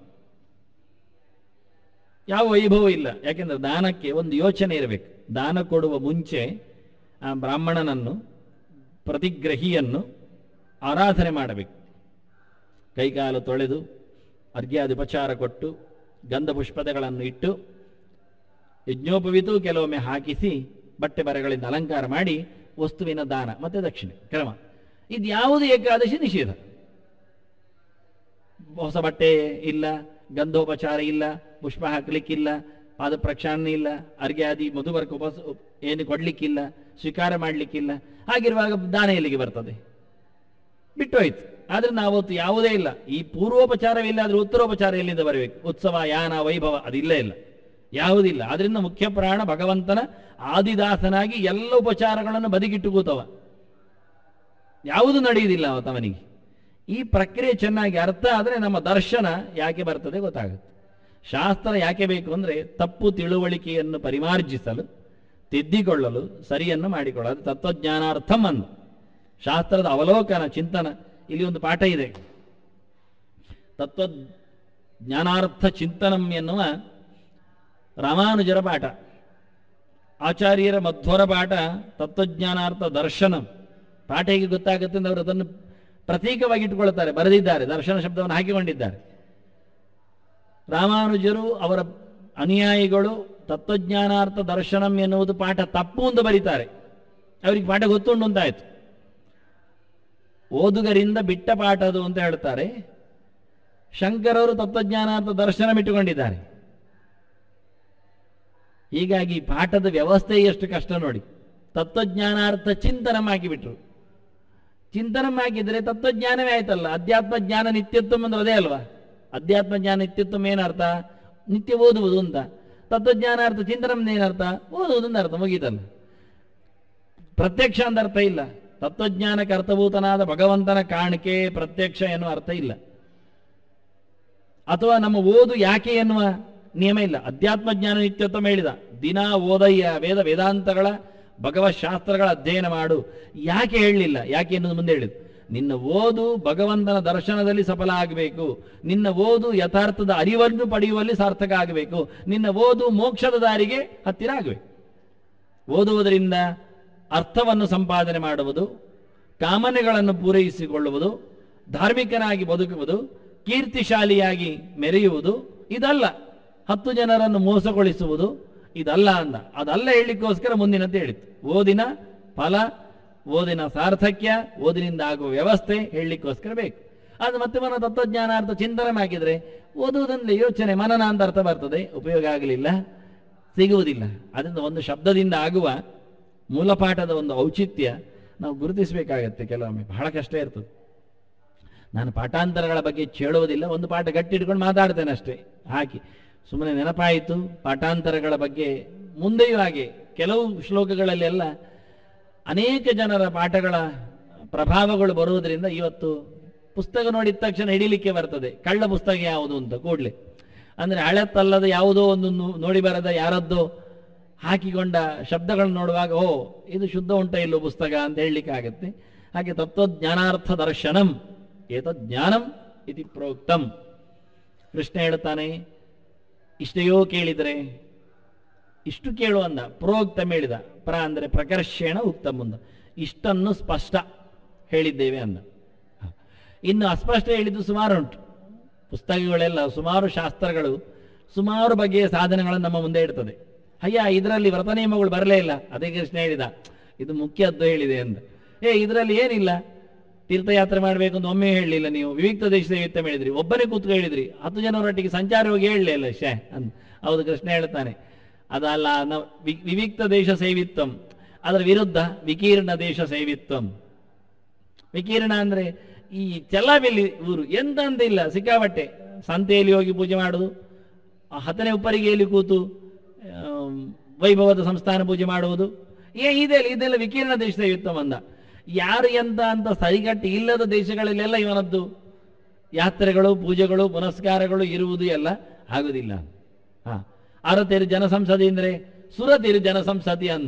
ಯಾವ ವೈಭವ ಇಲ್ಲ ಯಾಕೆಂದ್ರೆ ದಾನಕ್ಕೆ ಒಂದು ಯೋಚನೆ ಇರಬೇಕು ದಾನ ಕೊಡುವ ಮುಂಚೆ ಆ ಬ್ರಾಹ್ಮಣನನ್ನು ಪ್ರತಿಗ್ರಹಿಯನ್ನು ಆರಾಧನೆ ಮಾಡಬೇಕು ಕೈಕಾಲು ತೊಳೆದು ಅರ್ಘ್ಯಾದಿಪಚಾರ ಕೊಟ್ಟು ಗಂಧ ಪುಷ್ಪದಗಳನ್ನು ಇಟ್ಟು ಯಜ್ಞೋಪವಿತು ಕೆಲವೊಮ್ಮೆ ಹಾಕಿಸಿ ಬಟ್ಟೆ ಬರೆಗಳಿಂದ ಅಲಂಕಾರ ಮಾಡಿ ವಸ್ತುವಿನ ದಾನ ಮತ್ತೆ ದಕ್ಷಿಣೆ ಕ್ರಮ ಇದು ಯಾವುದು ಏಕಾದಶಿ ನಿಷೇಧ ಹೊಸ ಬಟ್ಟೆ ಇಲ್ಲ ಗಂಧೋಪಚಾರ ಇಲ್ಲ ಪುಷ್ಪ ಹಾಕ್ಲಿಕ್ಕಿಲ್ಲ ಪಾದ ಪ್ರಕ್ಷಾಳನೆ ಇಲ್ಲ ಅರ್ಘ್ಯಾದಿ ಮಧುವರ್ಕ ಉಪಸ್ ಏನು ಕೊಡ್ಲಿಕ್ಕಿಲ್ಲ ಸ್ವೀಕಾರ ಮಾಡಲಿಕ್ಕಿಲ್ಲ ಹಾಗಿರುವಾಗ ದಾನ ಎಲ್ಲಿಗೆ ಬರ್ತದೆ ಬಿಟ್ಟೋಯ್ತು ಆದ್ರೆ ನಾವತ್ತು ಯಾವುದೇ ಇಲ್ಲ ಈ ಪೂರ್ವೋಪಚಾರವಿಲ್ಲ ಆದ್ರೆ ಉತ್ತರೋಪಚಾರ ಎಲ್ಲಿಂದ ಬರಬೇಕು ಉತ್ಸವ ಯಾನ ವೈಭವ ಅದಿಲ್ಲ ಇಲ್ಲ ಯಾವುದಿಲ್ಲ ಆದ್ರಿಂದ ಮುಖ್ಯ ಪ್ರಾಣ ಭಗವಂತನ ಆದಿದಾಸನಾಗಿ ಎಲ್ಲ ಉಪಚಾರಗಳನ್ನು ಬದಿಗಿಟ್ಟು ಕೂತವ ಯಾವುದು ನಡೆಯುವುದಿಲ್ಲ ಅವತ್ತು ಅವನಿಗೆ ಈ ಪ್ರಕ್ರಿಯೆ ಚೆನ್ನಾಗಿ ಅರ್ಥ ಆದರೆ ನಮ್ಮ ದರ್ಶನ ಯಾಕೆ ಬರ್ತದೆ ಗೊತ್ತಾಗುತ್ತೆ ಶಾಸ್ತ್ರ ಯಾಕೆ ಬೇಕು ಅಂದ್ರೆ ತಪ್ಪು ತಿಳುವಳಿಕೆಯನ್ನು ಪರಿಮಾರ್ಜಿಸಲು ತಿದ್ದಿಕೊಳ್ಳಲು ಸರಿಯನ್ನು ಮಾಡಿಕೊಳ್ಳಲು ತತ್ವಜ್ಞಾನಾರ್ಥಂ ಅಂದು ಶಾಸ್ತ್ರದ ಅವಲೋಕನ ಚಿಂತನ ಇಲ್ಲಿ ಒಂದು ಪಾಠ ಇದೆ ತತ್ವ ಜ್ಞಾನಾರ್ಥ ಚಿಂತನಂ ಎನ್ನುವ ರಾಮಾನುಜರ ಪಾಠ ಆಚಾರ್ಯರ ಮಧ್ವರ ಪಾಠ ತತ್ವಜ್ಞಾನಾರ್ಥ ದರ್ಶನಂ ಪಾಠ ಹೇಗೆ ಗೊತ್ತಾಗುತ್ತೆ ಅಂದ್ರೆ ಅವರು ಅದನ್ನು ಪ್ರತೀಕವಾಗಿ ಇಟ್ಟುಕೊಳ್ತಾರೆ ಬರೆದಿದ್ದಾರೆ ದರ್ಶನ ಶಬ್ದವನ್ನು ಹಾಕಿಕೊಂಡಿದ್ದಾರೆ ರಾಮಾನುಜರು ಅವರ ಅನುಯಾಯಿಗಳು ತತ್ವಜ್ಞಾನಾರ್ಥ ದರ್ಶನಂ ಎನ್ನುವುದು ಪಾಠ ತಪ್ಪು ಎಂದು ಬರೀತಾರೆ ಅವರಿಗೆ ಪಾಠ ಗೊತ್ತುಂಟು ಅಂತಾಯ್ತು ಓದುಗರಿಂದ ಬಿಟ್ಟ ಪಾಠ ಅದು ಅಂತ ಹೇಳ್ತಾರೆ ಶಂಕರವರು ತತ್ವಜ್ಞಾನಾರ್ಥ ದರ್ಶನ ಇಟ್ಟುಕೊಂಡಿದ್ದಾರೆ ಹೀಗಾಗಿ ಪಾಠದ ವ್ಯವಸ್ಥೆ ಎಷ್ಟು ಕಷ್ಟ ನೋಡಿ ತತ್ವಜ್ಞಾನಾರ್ಥ ಚಿಂತನಂ ಹಾಕಿಬಿಟ್ರು ಚಿಂತನಂ ಹಾಕಿದ್ರೆ ತತ್ವಜ್ಞಾನವೇ ಆಯ್ತಲ್ಲ ಅಧ್ಯಾತ್ಮ ಜ್ಞಾನ ನಿತ್ಯತ್ವಂ ಅಂದ್ರೆ ಅದೇ ಅಲ್ವಾ ಅಧ್ಯಾತ್ಮ ಜ್ಞಾನ ನಿತ್ಯತ್ವಂ ಏನರ್ಥ ನಿತ್ಯ ಓದುವುದು ಅಂತ ತತ್ವಜ್ಞಾನಾರ್ಥ ಚಿಂತನಂ ಏನರ್ಥ ಓದುವುದು ಅಂತ ಅರ್ಥ ಮುಗೀತಲ್ಲ ಪ್ರತ್ಯಕ್ಷ ಅಂತ ಅರ್ಥ ಇಲ್ಲ ತತ್ವಜ್ಞಾನಕ್ಕೆ ಅರ್ಥಭೂತನಾದ ಭಗವಂತನ ಕಾಣಿಕೆ ಪ್ರತ್ಯಕ್ಷ ಎನ್ನುವ ಅರ್ಥ ಇಲ್ಲ ಅಥವಾ ನಮ್ಮ ಓದು ಯಾಕೆ ಎನ್ನುವ ನಿಯಮ ಇಲ್ಲ ಅಧ್ಯಾತ್ಮ ಜ್ಞಾನ ನಿತ್ಯತ್ವ ಹೇಳಿದ ದಿನ ಓದಯ್ಯ ವೇದ ವೇದಾಂತಗಳ ಭಗವತ್ ಶಾಸ್ತ್ರಗಳ ಅಧ್ಯಯನ ಮಾಡು ಯಾಕೆ ಹೇಳಲಿಲ್ಲ ಯಾಕೆ ಎನ್ನುವುದು ಮುಂದೆ ಹೇಳಿದ್ದು ನಿನ್ನ ಓದು ಭಗವಂತನ ದರ್ಶನದಲ್ಲಿ ಸಫಲ ಆಗಬೇಕು ನಿನ್ನ ಓದು ಯಥಾರ್ಥದ ಅರಿವನ್ನು ಪಡೆಯುವಲ್ಲಿ ಸಾರ್ಥಕ ಆಗಬೇಕು ನಿನ್ನ ಓದು ಮೋಕ್ಷದ ದಾರಿಗೆ ಹತ್ತಿರ ಆಗಬೇಕು ಓದುವುದರಿಂದ ಅರ್ಥವನ್ನು ಸಂಪಾದನೆ ಮಾಡುವುದು ಕಾಮನೆಗಳನ್ನು ಪೂರೈಸಿಕೊಳ್ಳುವುದು ಧಾರ್ಮಿಕನಾಗಿ ಬದುಕುವುದು ಕೀರ್ತಿಶಾಲಿಯಾಗಿ ಮೆರೆಯುವುದು ಇದಲ್ಲ ಹತ್ತು ಜನರನ್ನು ಮೋಸಗೊಳಿಸುವುದು ಇದಲ್ಲ ಅಂದ ಅದಲ್ಲ ಹೇಳಲಿಕ್ಕೋಸ್ಕರ ಮುಂದಿನಂತೆ ಹೇಳಿತ್ತು ಓದಿನ ಫಲ ಓದಿನ ಸಾರ್ಥಕ್ಯ ಓದಿನಿಂದ ಆಗುವ ವ್ಯವಸ್ಥೆ ಹೇಳಲಿಕ್ಕೋಸ್ಕರ ಬೇಕು ಅದು ಮತ್ತೆ ಮನ ತತ್ವಜ್ಞಾನಾರ್ಥ ಚಿಂತನೆ ಹಾಕಿದ್ರೆ ಓದುವುದರಲ್ಲಿ ಯೋಚನೆ ಮನನ ಅಂತ ಅರ್ಥ ಬರ್ತದೆ ಉಪಯೋಗ ಆಗಲಿಲ್ಲ ಸಿಗುವುದಿಲ್ಲ ಅದರಿಂದ ಒಂದು ಶಬ್ದದಿಂದ ಆಗುವ ಮೂಲಪಾಠದ ಒಂದು ಔಚಿತ್ಯ ನಾವು ಗುರುತಿಸಬೇಕಾಗತ್ತೆ ಕೆಲವೊಮ್ಮೆ ಬಹಳ ಕಷ್ಟ ಇರ್ತದೆ ನಾನು ಪಾಠಾಂತರಗಳ ಬಗ್ಗೆ ಕೇಳುವುದಿಲ್ಲ ಒಂದು ಪಾಠ ಗಟ್ಟಿ ಇಟ್ಕೊಂಡು ಮಾತಾಡ್ತೇನೆ ಅಷ್ಟೇ ಹಾಕಿ ಸುಮ್ಮನೆ ನೆನಪಾಯಿತು ಪಾಠಾಂತರಗಳ ಬಗ್ಗೆ ಮುಂದೆಯೂ ಹಾಗೆ ಕೆಲವು ಶ್ಲೋಕಗಳಲ್ಲೆಲ್ಲ ಅನೇಕ ಜನರ ಪಾಠಗಳ ಪ್ರಭಾವಗಳು ಬರುವುದರಿಂದ ಇವತ್ತು ಪುಸ್ತಕ ನೋಡಿದ ತಕ್ಷಣ ಹಿಡಿಲಿಕ್ಕೆ ಬರ್ತದೆ ಕಳ್ಳ ಪುಸ್ತಕ ಯಾವುದು ಅಂತ ಕೂಡಲೇ ಅಂದರೆ ಹಳೆತ್ತಲ್ಲದ ಯಾವುದೋ ಒಂದು ನು- ನೋಡಿ ಬರದ ಯಾರದ್ದೋ ಹಾಕಿಕೊಂಡ ಶಬ್ದಗಳನ್ನು ನೋಡುವಾಗ ಓ ಇದು ಶುದ್ಧ ಉಂಟ ಇಲ್ಲೋ ಪುಸ್ತಕ ಅಂತ ಹೇಳಲಿಕ್ಕೆ ಆಗುತ್ತೆ ಹಾಗೆ ತತ್ವಜ್ಞಾನಾರ್ಥ ದರ್ಶನಂ ಏತದ್ ಜ್ಞಾನಂ ಇತಿ ಪ್ರೋಕ್ತಂ ಕೃಷ್ಣ ಹೇಳ್ತಾನೆ ಇಷ್ಟೆಯೋ ಕೇಳಿದರೆ ಇಷ್ಟು ಕೇಳು ಅಂದ ಪ್ರೋಕ್ತಂ ಹೇಳಿದ ಪ್ರ ಅಂದರೆ ಪ್ರಕರ್ಷೇಣ ಉಕ್ತಂ ಮುಂದ ಇಷ್ಟನ್ನು ಸ್ಪಷ್ಟ ಹೇಳಿದ್ದೇವೆ ಅಂದ ಹ. ಇನ್ನು ಅಸ್ಪಷ್ಟ ಹೇಳಿದ್ದು ಸುಮಾರು ಉಂಟು ಪುಸ್ತಕಗಳೆಲ್ಲ ಸುಮಾರು ಶಾಸ್ತ್ರಗಳು ಸುಮಾರು ಬಗೆಯ ಸಾಧನಗಳನ್ನು ನಮ್ಮ ಮುಂದೆ ಇಡ್ತದೆ ಅಯ್ಯ ಇದರಲ್ಲಿ ವ್ರತ ನಿಯಮಗಳು ಬರಲೇ ಇಲ್ಲ ಅದೇ ಕೃಷ್ಣ ಹೇಳಿದ ಇದು ಮುಖ್ಯದ್ದು ಹೇಳಿದೆ ಅಂತ ಏ ಇದರಲ್ಲಿ ಏನಿಲ್ಲ ತೀರ್ಥಯಾತ್ರೆ ಮಾಡಬೇಕು ಅಂತ ಒಮ್ಮೆ ಹೇಳಲಿಲ್ಲ ನೀವು ವಿವಿಕ್ತ ದೇಶದ ಯುದ್ಧ ಹೇಳಿದ್ರಿ ಒಬ್ಬನೇ ಕೂತ್ಕೊ ಹೇಳಿದ್ರಿ ಹತ್ತು ಜನರೊಟ್ಟಿಗೆ ಸಂಚಾರ ಹೋಗಿ ಹೇಳಲೇ ಇಲ್ಲ ಶೇ ಅಂತ ಹೌದು ಕೃಷ್ಣ ಹೇಳ್ತಾನೆ ಅದಲ್ಲ ನಾವು ವಿ- ವಿವಿಕ್ತ ದೇಶ ಸೇವಿತ್ವಂ ಅದರ ವಿರುದ್ಧ ವಿಕೀರ್ಣ ದೇಶ ಸೇವಿತ್ವಂ ವಿಕೀರ್ಣ ಅಂದ್ರೆ ಈ ಚೆಲ್ಲಾಬೆಲ್ಲಿ ಊರು ಎಂತ ಅಂತ ಇಲ್ಲ ಸಿಕ್ಕಾಬಟ್ಟೆ ಸಂತೆಯಲ್ಲಿ ಹೋಗಿ ಪೂಜೆ ಮಾಡುದು ಆ ಹತ್ತನೇ ಉಪ್ಪರಿಗೆಯಲ್ಲಿ ಕೂತು ಆಮ್, ವೈಭವದ ಸಂಸ್ಥಾನ ಪೂಜೆ ಮಾಡುವುದು ಏ ಇದೆಲ್ಲ ಇದೆಲ್ಲ ವಿಕೀರ್ಣ ದೇಶದ ಯುದ್ಧ ಬಂದ ಯಾರು ಎಂತ ಅಂತ ಸರಿಗಟ್ಟಿ ಇಲ್ಲದ ದೇಶಗಳಲ್ಲೆಲ್ಲ ಇವನದ್ದು ಯಾತ್ರೆಗಳು ಪೂಜೆಗಳು ಪುನಸ್ಕಾರಗಳು ಇರುವುದು ಎಲ್ಲ ಆಗುದಿಲ್ಲ ಹಾ ಅರತೇರು ಜನಸಂಸದಿ ಅಂದ್ರೆ ಸುರತೇರು ಜನಸಂಸದಿ ಅಂದ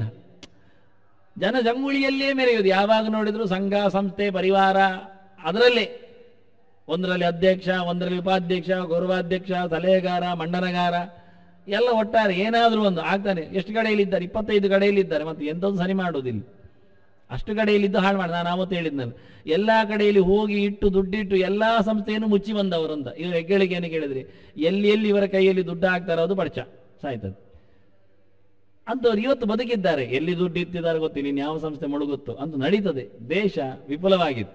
ಜನ ಜಂಗುಳಿಯಲ್ಲೇ ಮೆರೆಯುವುದು ಯಾವಾಗ ನೋಡಿದ್ರು ಸಂಘ ಸಂಸ್ಥೆ ಪರಿವಾರ ಅದರಲ್ಲೇ ಒಂದರಲ್ಲಿ ಅಧ್ಯಕ್ಷ ಒಂದರಲ್ಲಿ ಉಪಾಧ್ಯಕ್ಷ ಗೌರವಾಧ್ಯಕ್ಷ ಸಲಹೆಗಾರ ಮಂಡನಗಾರ ಎಲ್ಲ ಒಟ್ಟಾರೆ ಏನಾದರೂ ಒಂದು ಆಗ್ತಾನೆ ಎಷ್ಟು ಕಡೆಯಲ್ಲಿದ್ದಾರೆ ಇಪ್ಪತ್ತೈದು ಕಡೆಯಲ್ಲಿದ್ದಾರೆ ಮತ್ತೆ ಎಂಥದ್ದು ಸರಿ ಮಾಡುವುದಿಲ್ಲ ಅಷ್ಟು ಕಡೆಯಲ್ಲಿದ್ದು ಹಾಳು ಮಾಡಿ ನಾನು ಆವತ್ತು ಹೇಳಿದ್ನಲ್ಲ ಎಲ್ಲ ಕಡೆಯಲ್ಲಿ ಹೋಗಿ ಇಟ್ಟು ದುಡ್ಡಿಟ್ಟು ಎಲ್ಲಾ ಸಂಸ್ಥೆಯನ್ನು ಮುಚ್ಚಿ ಬಂದವರಂತ ಇವರು ಹೆಗ್ಗಳಿಕೆ ಏನು ಕೇಳಿದ್ರಿ ಎಲ್ಲಿ ಎಲ್ಲಿ ಇವರ ಕೈಯಲ್ಲಿ ದುಡ್ಡು ಹಾಕ್ತಾರೋ ಅದು ಪಡ್ಚ ಸಾಯ್ತದೆ ಅಂತವ್ರು ಇವತ್ತು ಬದುಕಿದ್ದಾರೆ ಎಲ್ಲಿ ದುಡ್ಡು ಇತ್ತಿದ್ದಾರೆ ಗೊತ್ತಿಲ್ಲ ಇನ್ನು ಯಾವ ಸಂಸ್ಥೆ ಮುಳುಗುತ್ತೋ ಅಂತ ನಡೀತದೆ ದೇಶ ವಿಫಲವಾಗಿದೆ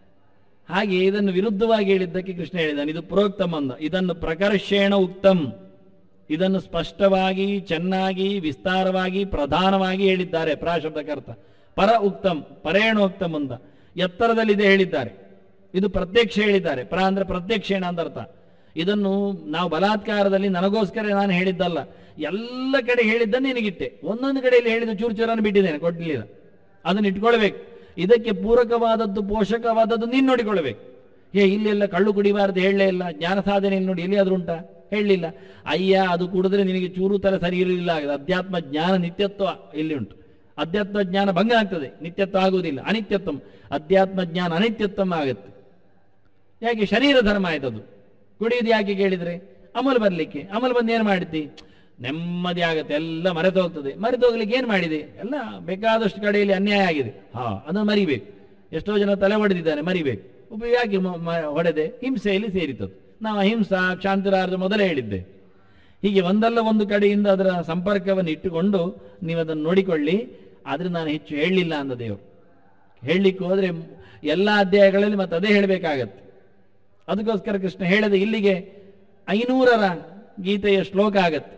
ಹಾಗೆ ಇದನ್ನು ವಿರುದ್ಧವಾಗಿ ಹೇಳಿದ್ದಕ್ಕೆ ಕೃಷ್ಣ ಹೇಳಿದ್ದಾನೆ ಇದು ಪ್ರೋಕ್ತಮ್ ಅಂದ ಇದನ್ನು ಪ್ರಕರ್ಷೇಣ ಉಕ್ತಂ ಇದನ್ನು ಸ್ಪಷ್ಟವಾಗಿ ಚೆನ್ನಾಗಿ ವಿಸ್ತಾರವಾಗಿ ಪ್ರಧಾನವಾಗಿ ಹೇಳಿದ್ದಾರೆ ಪ್ರಾಶಬ್ದಕರ್ತ ಪರ ಉಕ್ತಂ ಪರೇಣೋಕ್ತಂ ಅಂದ ಎತ್ತರದಲ್ಲಿದೆ ಹೇಳಿದ್ದಾರೆ ಇದು ಪ್ರತ್ಯಕ್ಷ ಹೇಳಿದ್ದಾರೆ ಪ್ರ ಅಂದ್ರೆ ಪ್ರತ್ಯಕ್ಷೇಣ ಅಂತ ಅರ್ಥ ಇದನ್ನು ನಾವು ಬಲಾತ್ಕಾರದಲ್ಲಿ ನನಗೋಸ್ಕರ ನಾನು ಹೇಳಿದ್ದಲ್ಲ ಎಲ್ಲ ಕಡೆ ಹೇಳಿದ್ದನ್ನು ನಿನಗಿಟ್ಟೆ ಒಂದೊಂದು ಕಡೆಯಲ್ಲಿ ಹೇಳಿದ ಚೂರು ಚೂರನ್ನು ಬಿಟ್ಟಿದ್ದೇನೆ ಕೊಡ್ಲಿಲ್ಲ ಅದನ್ನು ಇಟ್ಕೊಳ್ಬೇಕು ಇದಕ್ಕೆ ಪೂರಕವಾದದ್ದು ಪೋಷಕವಾದದ್ದು ನೀನು ನೋಡಿಕೊಳ್ಬೇಕು ಏ ಇಲ್ಲೆಲ್ಲ ಕಳ್ಳು ಕುಡಿಬಾರದು ಹೇಳಲೇ ಇಲ್ಲ ಜ್ಞಾನ ಸಾಧನೆಯಲ್ಲಿ ನೋಡಿ ಎಲ್ಲಿಯಾದ್ರೂ ಉಂಟಾ ಹೇಳಲಿಲ್ಲ ಅಯ್ಯ ಅದು ಕುಡಿದ್ರೆ ನಿನಗೆ ಚೂರು ತರ ಸರಿ ಇರಲಿಲ್ಲ ಆಗಿದೆ ಅಧ್ಯಾತ್ಮ ಜ್ಞಾನ ನಿತ್ಯತ್ವ ಇಲ್ಲಿ ಉಂಟು ಅಧ್ಯಾತ್ಮ ಜ್ಞಾನ ಭಂಗ ಆಗ್ತದೆ ನಿತ್ಯತ್ವ ಆಗುವುದಿಲ್ಲ ಅನಿತ್ಯತ್ವಂ ಅಧ್ಯಾತ್ಮ ಜ್ಞಾನ ಅನಿತ್ಯತ್ವಂ ಆಗುತ್ತೆ ಯಾಕೆ ಶರೀರ ಧರ್ಮ ಆಯ್ತದು ಕುಡಿಯುವುದು ಯಾಕೆ ಕೇಳಿದ್ರೆ ಅಮಲು ಬರ್ಲಿಕ್ಕೆ ಅಮಲು ಬಂದು ಏನು ಮಾಡಿದ್ದಿ ನೆಮ್ಮದಿ ಆಗುತ್ತೆ ಎಲ್ಲ ಮರೆತು ಹೋಗ್ತದೆ ಮರೆತು ಹೋಗ್ಲಿಕ್ಕೆ ಏನು ಮಾಡಿದೆ ಎಲ್ಲ ಬೇಕಾದಷ್ಟು ಕಡೆಯಲ್ಲಿ ಅನ್ಯಾಯ ಆಗಿದೆ ಹಾ ಅದನ್ನು ಮರಿಬೇಕು ಎಷ್ಟೋ ಜನ ತಲೆ ಹೊಡೆದಿದ್ದಾರೆ ಮರಿಬೇಕು ಒಬ್ಬ ಯಾಕೆ ಮ- ಮ- ಹೊಡೆದೆ ಹಿಂಸೆಯಲ್ಲಿ ಸೇರಿತದ್ದು ನಾವು ಅಹಿಂಸಾ ಕ್ಷಾಂತಿರಾರ್ಧ ಮೊದಲೇ ಹೇಳಿದ್ದೆ ಹೀಗೆ ಒಂದಲ್ಲ ಒಂದು ಕಡೆಯಿಂದ ಅದರ ಸಂಪರ್ಕವನ್ನು ಇಟ್ಟುಕೊಂಡು ನೀವು ಅದನ್ನು ನೋಡಿಕೊಳ್ಳಿ ಆದ್ರೆ ನಾನು ಹೆಚ್ಚು ಹೇಳಲಿಲ್ಲ ಅಂದ ದೇವರು ಹೇಳಲಿಕ್ಕೆ ಹೋದ್ರೆ ಎಲ್ಲ ಅಧ್ಯಾಯಗಳಲ್ಲಿ ಮತ್ತೆ ಅದೇ ಹೇಳಬೇಕಾಗತ್ತೆ ಅದಕ್ಕೋಸ್ಕರ ಕೃಷ್ಣ ಹೇಳಿದ ಇಲ್ಲಿಗೆ ಐನೂರರ ಗೀತೆಯ ಶ್ಲೋಕ ಆಗತ್ತೆ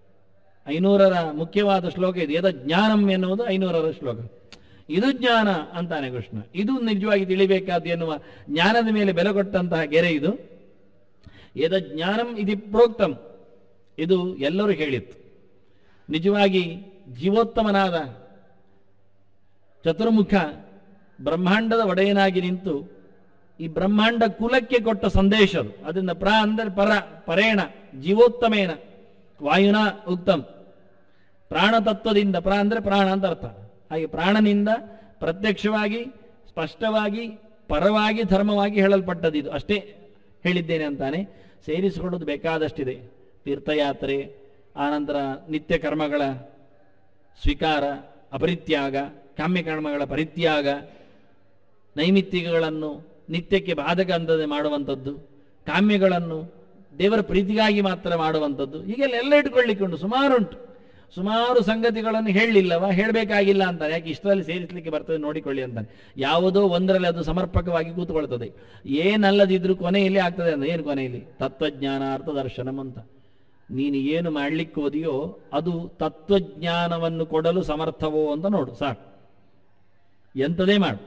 ಐನೂರರ ಮುಖ್ಯವಾದ ಶ್ಲೋಕ ಇದು ಯದ ಜ್ಞಾನಂ ಎನ್ನುವುದು ಐನೂರರ ಶ್ಲೋಕ ಇದು ಜ್ಞಾನ ಅಂತಾನೆ ಕೃಷ್ಣ ಇದು ನಿಜವಾಗಿ ತಿಳಿಬೇಕಾದ್ದು ಎನ್ನುವ ಜ್ಞಾನದ ಮೇಲೆ ಬೆಲೆ ಕೊಟ್ಟಂತಹ ಗೆರೆ ಇದು ಯದ ಜ್ಞಾನಂ ಇದು ಪ್ರೋಕ್ತಂ ಇದು ಎಲ್ಲರೂ ಹೇಳಿತ್ತು ನಿಜವಾಗಿ ಜೀವೋತ್ತಮನಾದ ಚತುರ್ಮುಖ ಬ್ರಹ್ಮಾಂಡದ ಒಡೆಯನಾಗಿ ನಿಂತು ಈ ಬ್ರಹ್ಮಾಂಡ ಕುಲಕ್ಕೆ ಕೊಟ್ಟ ಸಂದೇಶ ಅದು ಅದರಿಂದ ಪ್ರ ಅಂದರೆ ಪರ ಪರೇಣ ಜೀವೋತ್ತಮೇನ ವಾಯುನ ಉಕ್ತಂ ಪ್ರಾಣತತ್ವದಿಂದ ಪ್ರ ಅಂದರೆ ಪ್ರಾಣ ಅಂತ ಅರ್ಥ ಹಾಗೆ ಪ್ರಾಣನಿಂದ ಪ್ರತ್ಯಕ್ಷವಾಗಿ ಸ್ಪಷ್ಟವಾಗಿ ಪರವಾಗಿ ಧರ್ಮವಾಗಿ ಹೇಳಲ್ಪಟ್ಟದ್ದು ಇದು ಅಷ್ಟೇ ಹೇಳಿದ್ದೇನೆ ಅಂತಾನೆ ಸೇರಿಸಿಕೊಳ್ಳೋದು ಬೇಕಾದಷ್ಟಿದೆ ತೀರ್ಥಯಾತ್ರೆ ಆನಂತರ ನಿತ್ಯ ಕರ್ಮಗಳ ಸ್ವೀಕಾರ ಅಪರಿತ್ಯಾಗ ಕಾಮ್ಯ ಕರ್ಮಗಳ ಪರಿತ್ಯಾಗ ನೈಮಿತ್ತಿಕಗಳನ್ನು ನಿತ್ಯಕ್ಕೆ ಬಾಧಕ ಅಂದದೆ ಮಾಡುವಂಥದ್ದು ಕಾಮ್ಯಗಳನ್ನು ದೇವರ ಪ್ರೀತಿಗಾಗಿ ಮಾತ್ರ ಮಾಡುವಂಥದ್ದು ಹೀಗೆಲ್ಲ ಎಲ್ಲ ಇಟ್ಕೊಳ್ಳಿಕ್ಕೆ ಉಂಟು ಸುಮಾರುಂಟು ಸುಮಾರು ಸಂಗತಿಗಳನ್ನು ಹೇಳಲಿಲ್ಲವ ಹೇಳಬೇಕಾಗಿಲ್ಲ ಅಂತಾನೆ ಯಾಕೆ ಇಷ್ಟರಲ್ಲಿ ಸೇರಿಸಲಿಕ್ಕೆ ಬರ್ತದೆ ನೋಡಿಕೊಳ್ಳಿ ಅಂತಾನೆ ಯಾವುದೋ ಒಂದರಲ್ಲಿ ಅದು ಸಮರ್ಪಕವಾಗಿ ಕೂತ್ಕೊಳ್ತದೆ ಏನಲ್ಲದಿದ್ರೂ ಕೊನೆಯಲ್ಲಿ ಆಗ್ತದೆ ಅಂತ ಏನು ಕೊನೆಯಲ್ಲಿ ತತ್ವಜ್ಞಾನ ಅರ್ಥದರ್ಶನಂ ಅಂತ ನೀನು ಏನು ಮಾಡ್ಲಿಕ್ಕೆ ಹೋದಿಯೋ ಅದು ತತ್ವಜ್ಞಾನವನ್ನು ಕೊಡಲು ಸಮರ್ಥವೋ ಅಂತ ನೋಡು ಸಾಕು ಎಂಥದೇ ಮಾಡು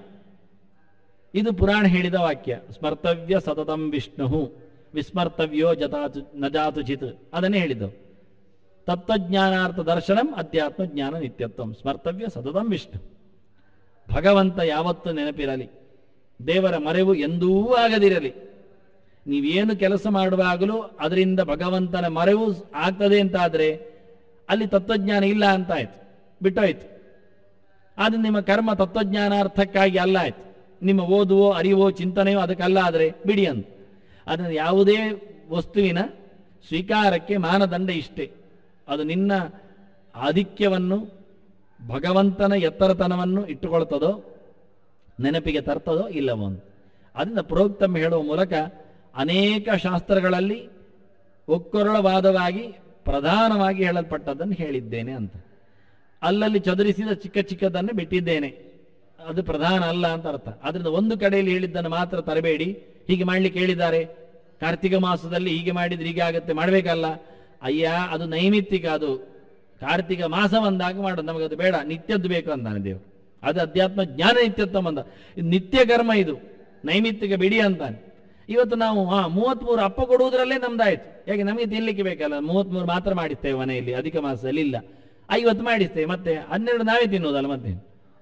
ಇದು ಪುರಾಣ ಹೇಳಿದ ವಾಕ್ಯ ಸ್ಮರ್ತವ್ಯ ಸತತಂ ವಿಷ್ಣು ವಿಸ್ಮರ್ತವ್ಯೋ ಜತಾತು ನಜಾತುಚಿತ್ ಅದನ್ನೇ ಹೇಳಿದ್ದವು ತತ್ವಜ್ಞಾನಾರ್ಥ ದರ್ಶನಂ ಅಧ್ಯಾತ್ಮ ಜ್ಞಾನ ನಿತ್ಯತ್ವಂ ಸ್ಮರ್ತವ್ಯ ಸತತಂ ವಿಷ್ಣು ಭಗವಂತ ಯಾವತ್ತೂ ನೆನಪಿರಲಿ ದೇವರ ಮರೆವು ಎಂದೂ ಆಗದಿರಲಿ ನೀವೇನು ಕೆಲಸ ಮಾಡುವಾಗಲೂ ಅದರಿಂದ ಭಗವಂತನ ಮರೆವು ಆಗ್ತದೆ ಅಂತಾದರೆ ಅಲ್ಲಿ ತತ್ವಜ್ಞಾನ ಇಲ್ಲ ಅಂತ ಆಯ್ತು ಬಿಟ್ಟೋಯ್ತು ಆದ್ರೆ ನಿಮ್ಮ ಕರ್ಮ ತತ್ವಜ್ಞಾನಾರ್ಥಕ್ಕಾಗಿ ಅಲ್ಲ ಆಯ್ತು ನಿಮ್ಮ ಓದುವೋ ಅರಿವೋ ಚಿಂತನೆಯೋ ಅದಕ್ಕಲ್ಲ ಆದರೆ ಬಿಡಿ ಅಂತ ಅದನ್ನು ಯಾವುದೇ ವಸ್ತುವಿನ ಸ್ವೀಕಾರಕ್ಕೆ ಮಾನದಂಡ ಇಷ್ಟೇ ಅದು ನಿನ್ನ ಆಧಿಕ್ಯವನ್ನು ಭಗವಂತನ ಎತ್ತರತನವನ್ನು ಇಟ್ಟುಕೊಳ್ತದೋ ನೆನಪಿಗೆ ತರ್ತದೋ ಇಲ್ಲವೋ ಅಂತ ಅದರಿಂದ ಪ್ರೋಕ್ತಮ್ ಹೇಳುವ ಮೂಲಕ ಅನೇಕ ಶಾಸ್ತ್ರಗಳಲ್ಲಿ ಒಕ್ಕೊರಳವಾದವಾಗಿ ಪ್ರಧಾನವಾಗಿ ಹೇಳಲ್ಪಟ್ಟದ್ದನ್ನು ಹೇಳಿದ್ದೇನೆ ಅಂತ ಅಲ್ಲಲ್ಲಿ ಚದುರಿಸಿದ ಚಿಕ್ಕ ಚಿಕ್ಕದನ್ನು ಬಿಟ್ಟಿದ್ದೇನೆ ಅದು ಪ್ರಧಾನ ಅಲ್ಲ ಅಂತ ಅರ್ಥ ಆದ್ರಿಂದ ಒಂದು ಕಡೆಯಲ್ಲಿ ಹೇಳಿದ್ದನ್ನು ಮಾತ್ರ ತರಬೇಡಿ ಹೀಗೆ ಮಾಡ್ಲಿಕ್ಕೆ ಹೇಳಿದ್ದಾರೆ ಕಾರ್ತಿಕ ಮಾಸದಲ್ಲಿ ಹೀಗೆ ಮಾಡಿದ್ರೆ ಹೀಗೆ ಆಗುತ್ತೆ ಮಾಡಬೇಕಲ್ಲ ಅಯ್ಯ ಅದು ನೈಮಿತ್ತಿಕ ಅದು ಕಾರ್ತಿಕ ಮಾಸ ಬಂದಾಗ ಮಾಡೋದು ನಮಗೆ ಅದು ಬೇಡ ನಿತ್ಯದ್ದು ಬೇಕು ಅಂತಾನೆ ದೇವರು ಅದು ಅಧ್ಯಾತ್ಮ ಜ್ಞಾನ ನಿತ್ಯತ್ವ ಬಂದ ಇದು ನಿತ್ಯ ಕರ್ಮ ಇದು ನೈಮಿತ್ತಿಕ ಬಿಡಿ ಅಂತಾನೆ ಇವತ್ತು ನಾವು ಹಾ ಮೂವತ್ಮೂರು ಅಪ್ಪ ಕೊಡುವುದರಲ್ಲೇ ನಮ್ದಾಯ್ತು ಯಾಕೆ ನಮಗೆ ತಿನ್ಲಿಕ್ಕೆ ಬೇಕಲ್ಲ ಮೂವತ್ಮೂರು ಮಾತ್ರ ಮಾಡಿಸ್ತೇವೆ ಮನೆಯಲ್ಲಿ ಅಧಿಕ ಮಾಸದಲ್ಲಿ ಇಲ್ಲ ಐವತ್ತು ಮಾಡಿಸ್ತೇವೆ ಮತ್ತೆ ಹನ್ನೆರಡು ನಾವೇ ತಿನ್ನುವುದಲ್ಲ ಮತ್ತೆ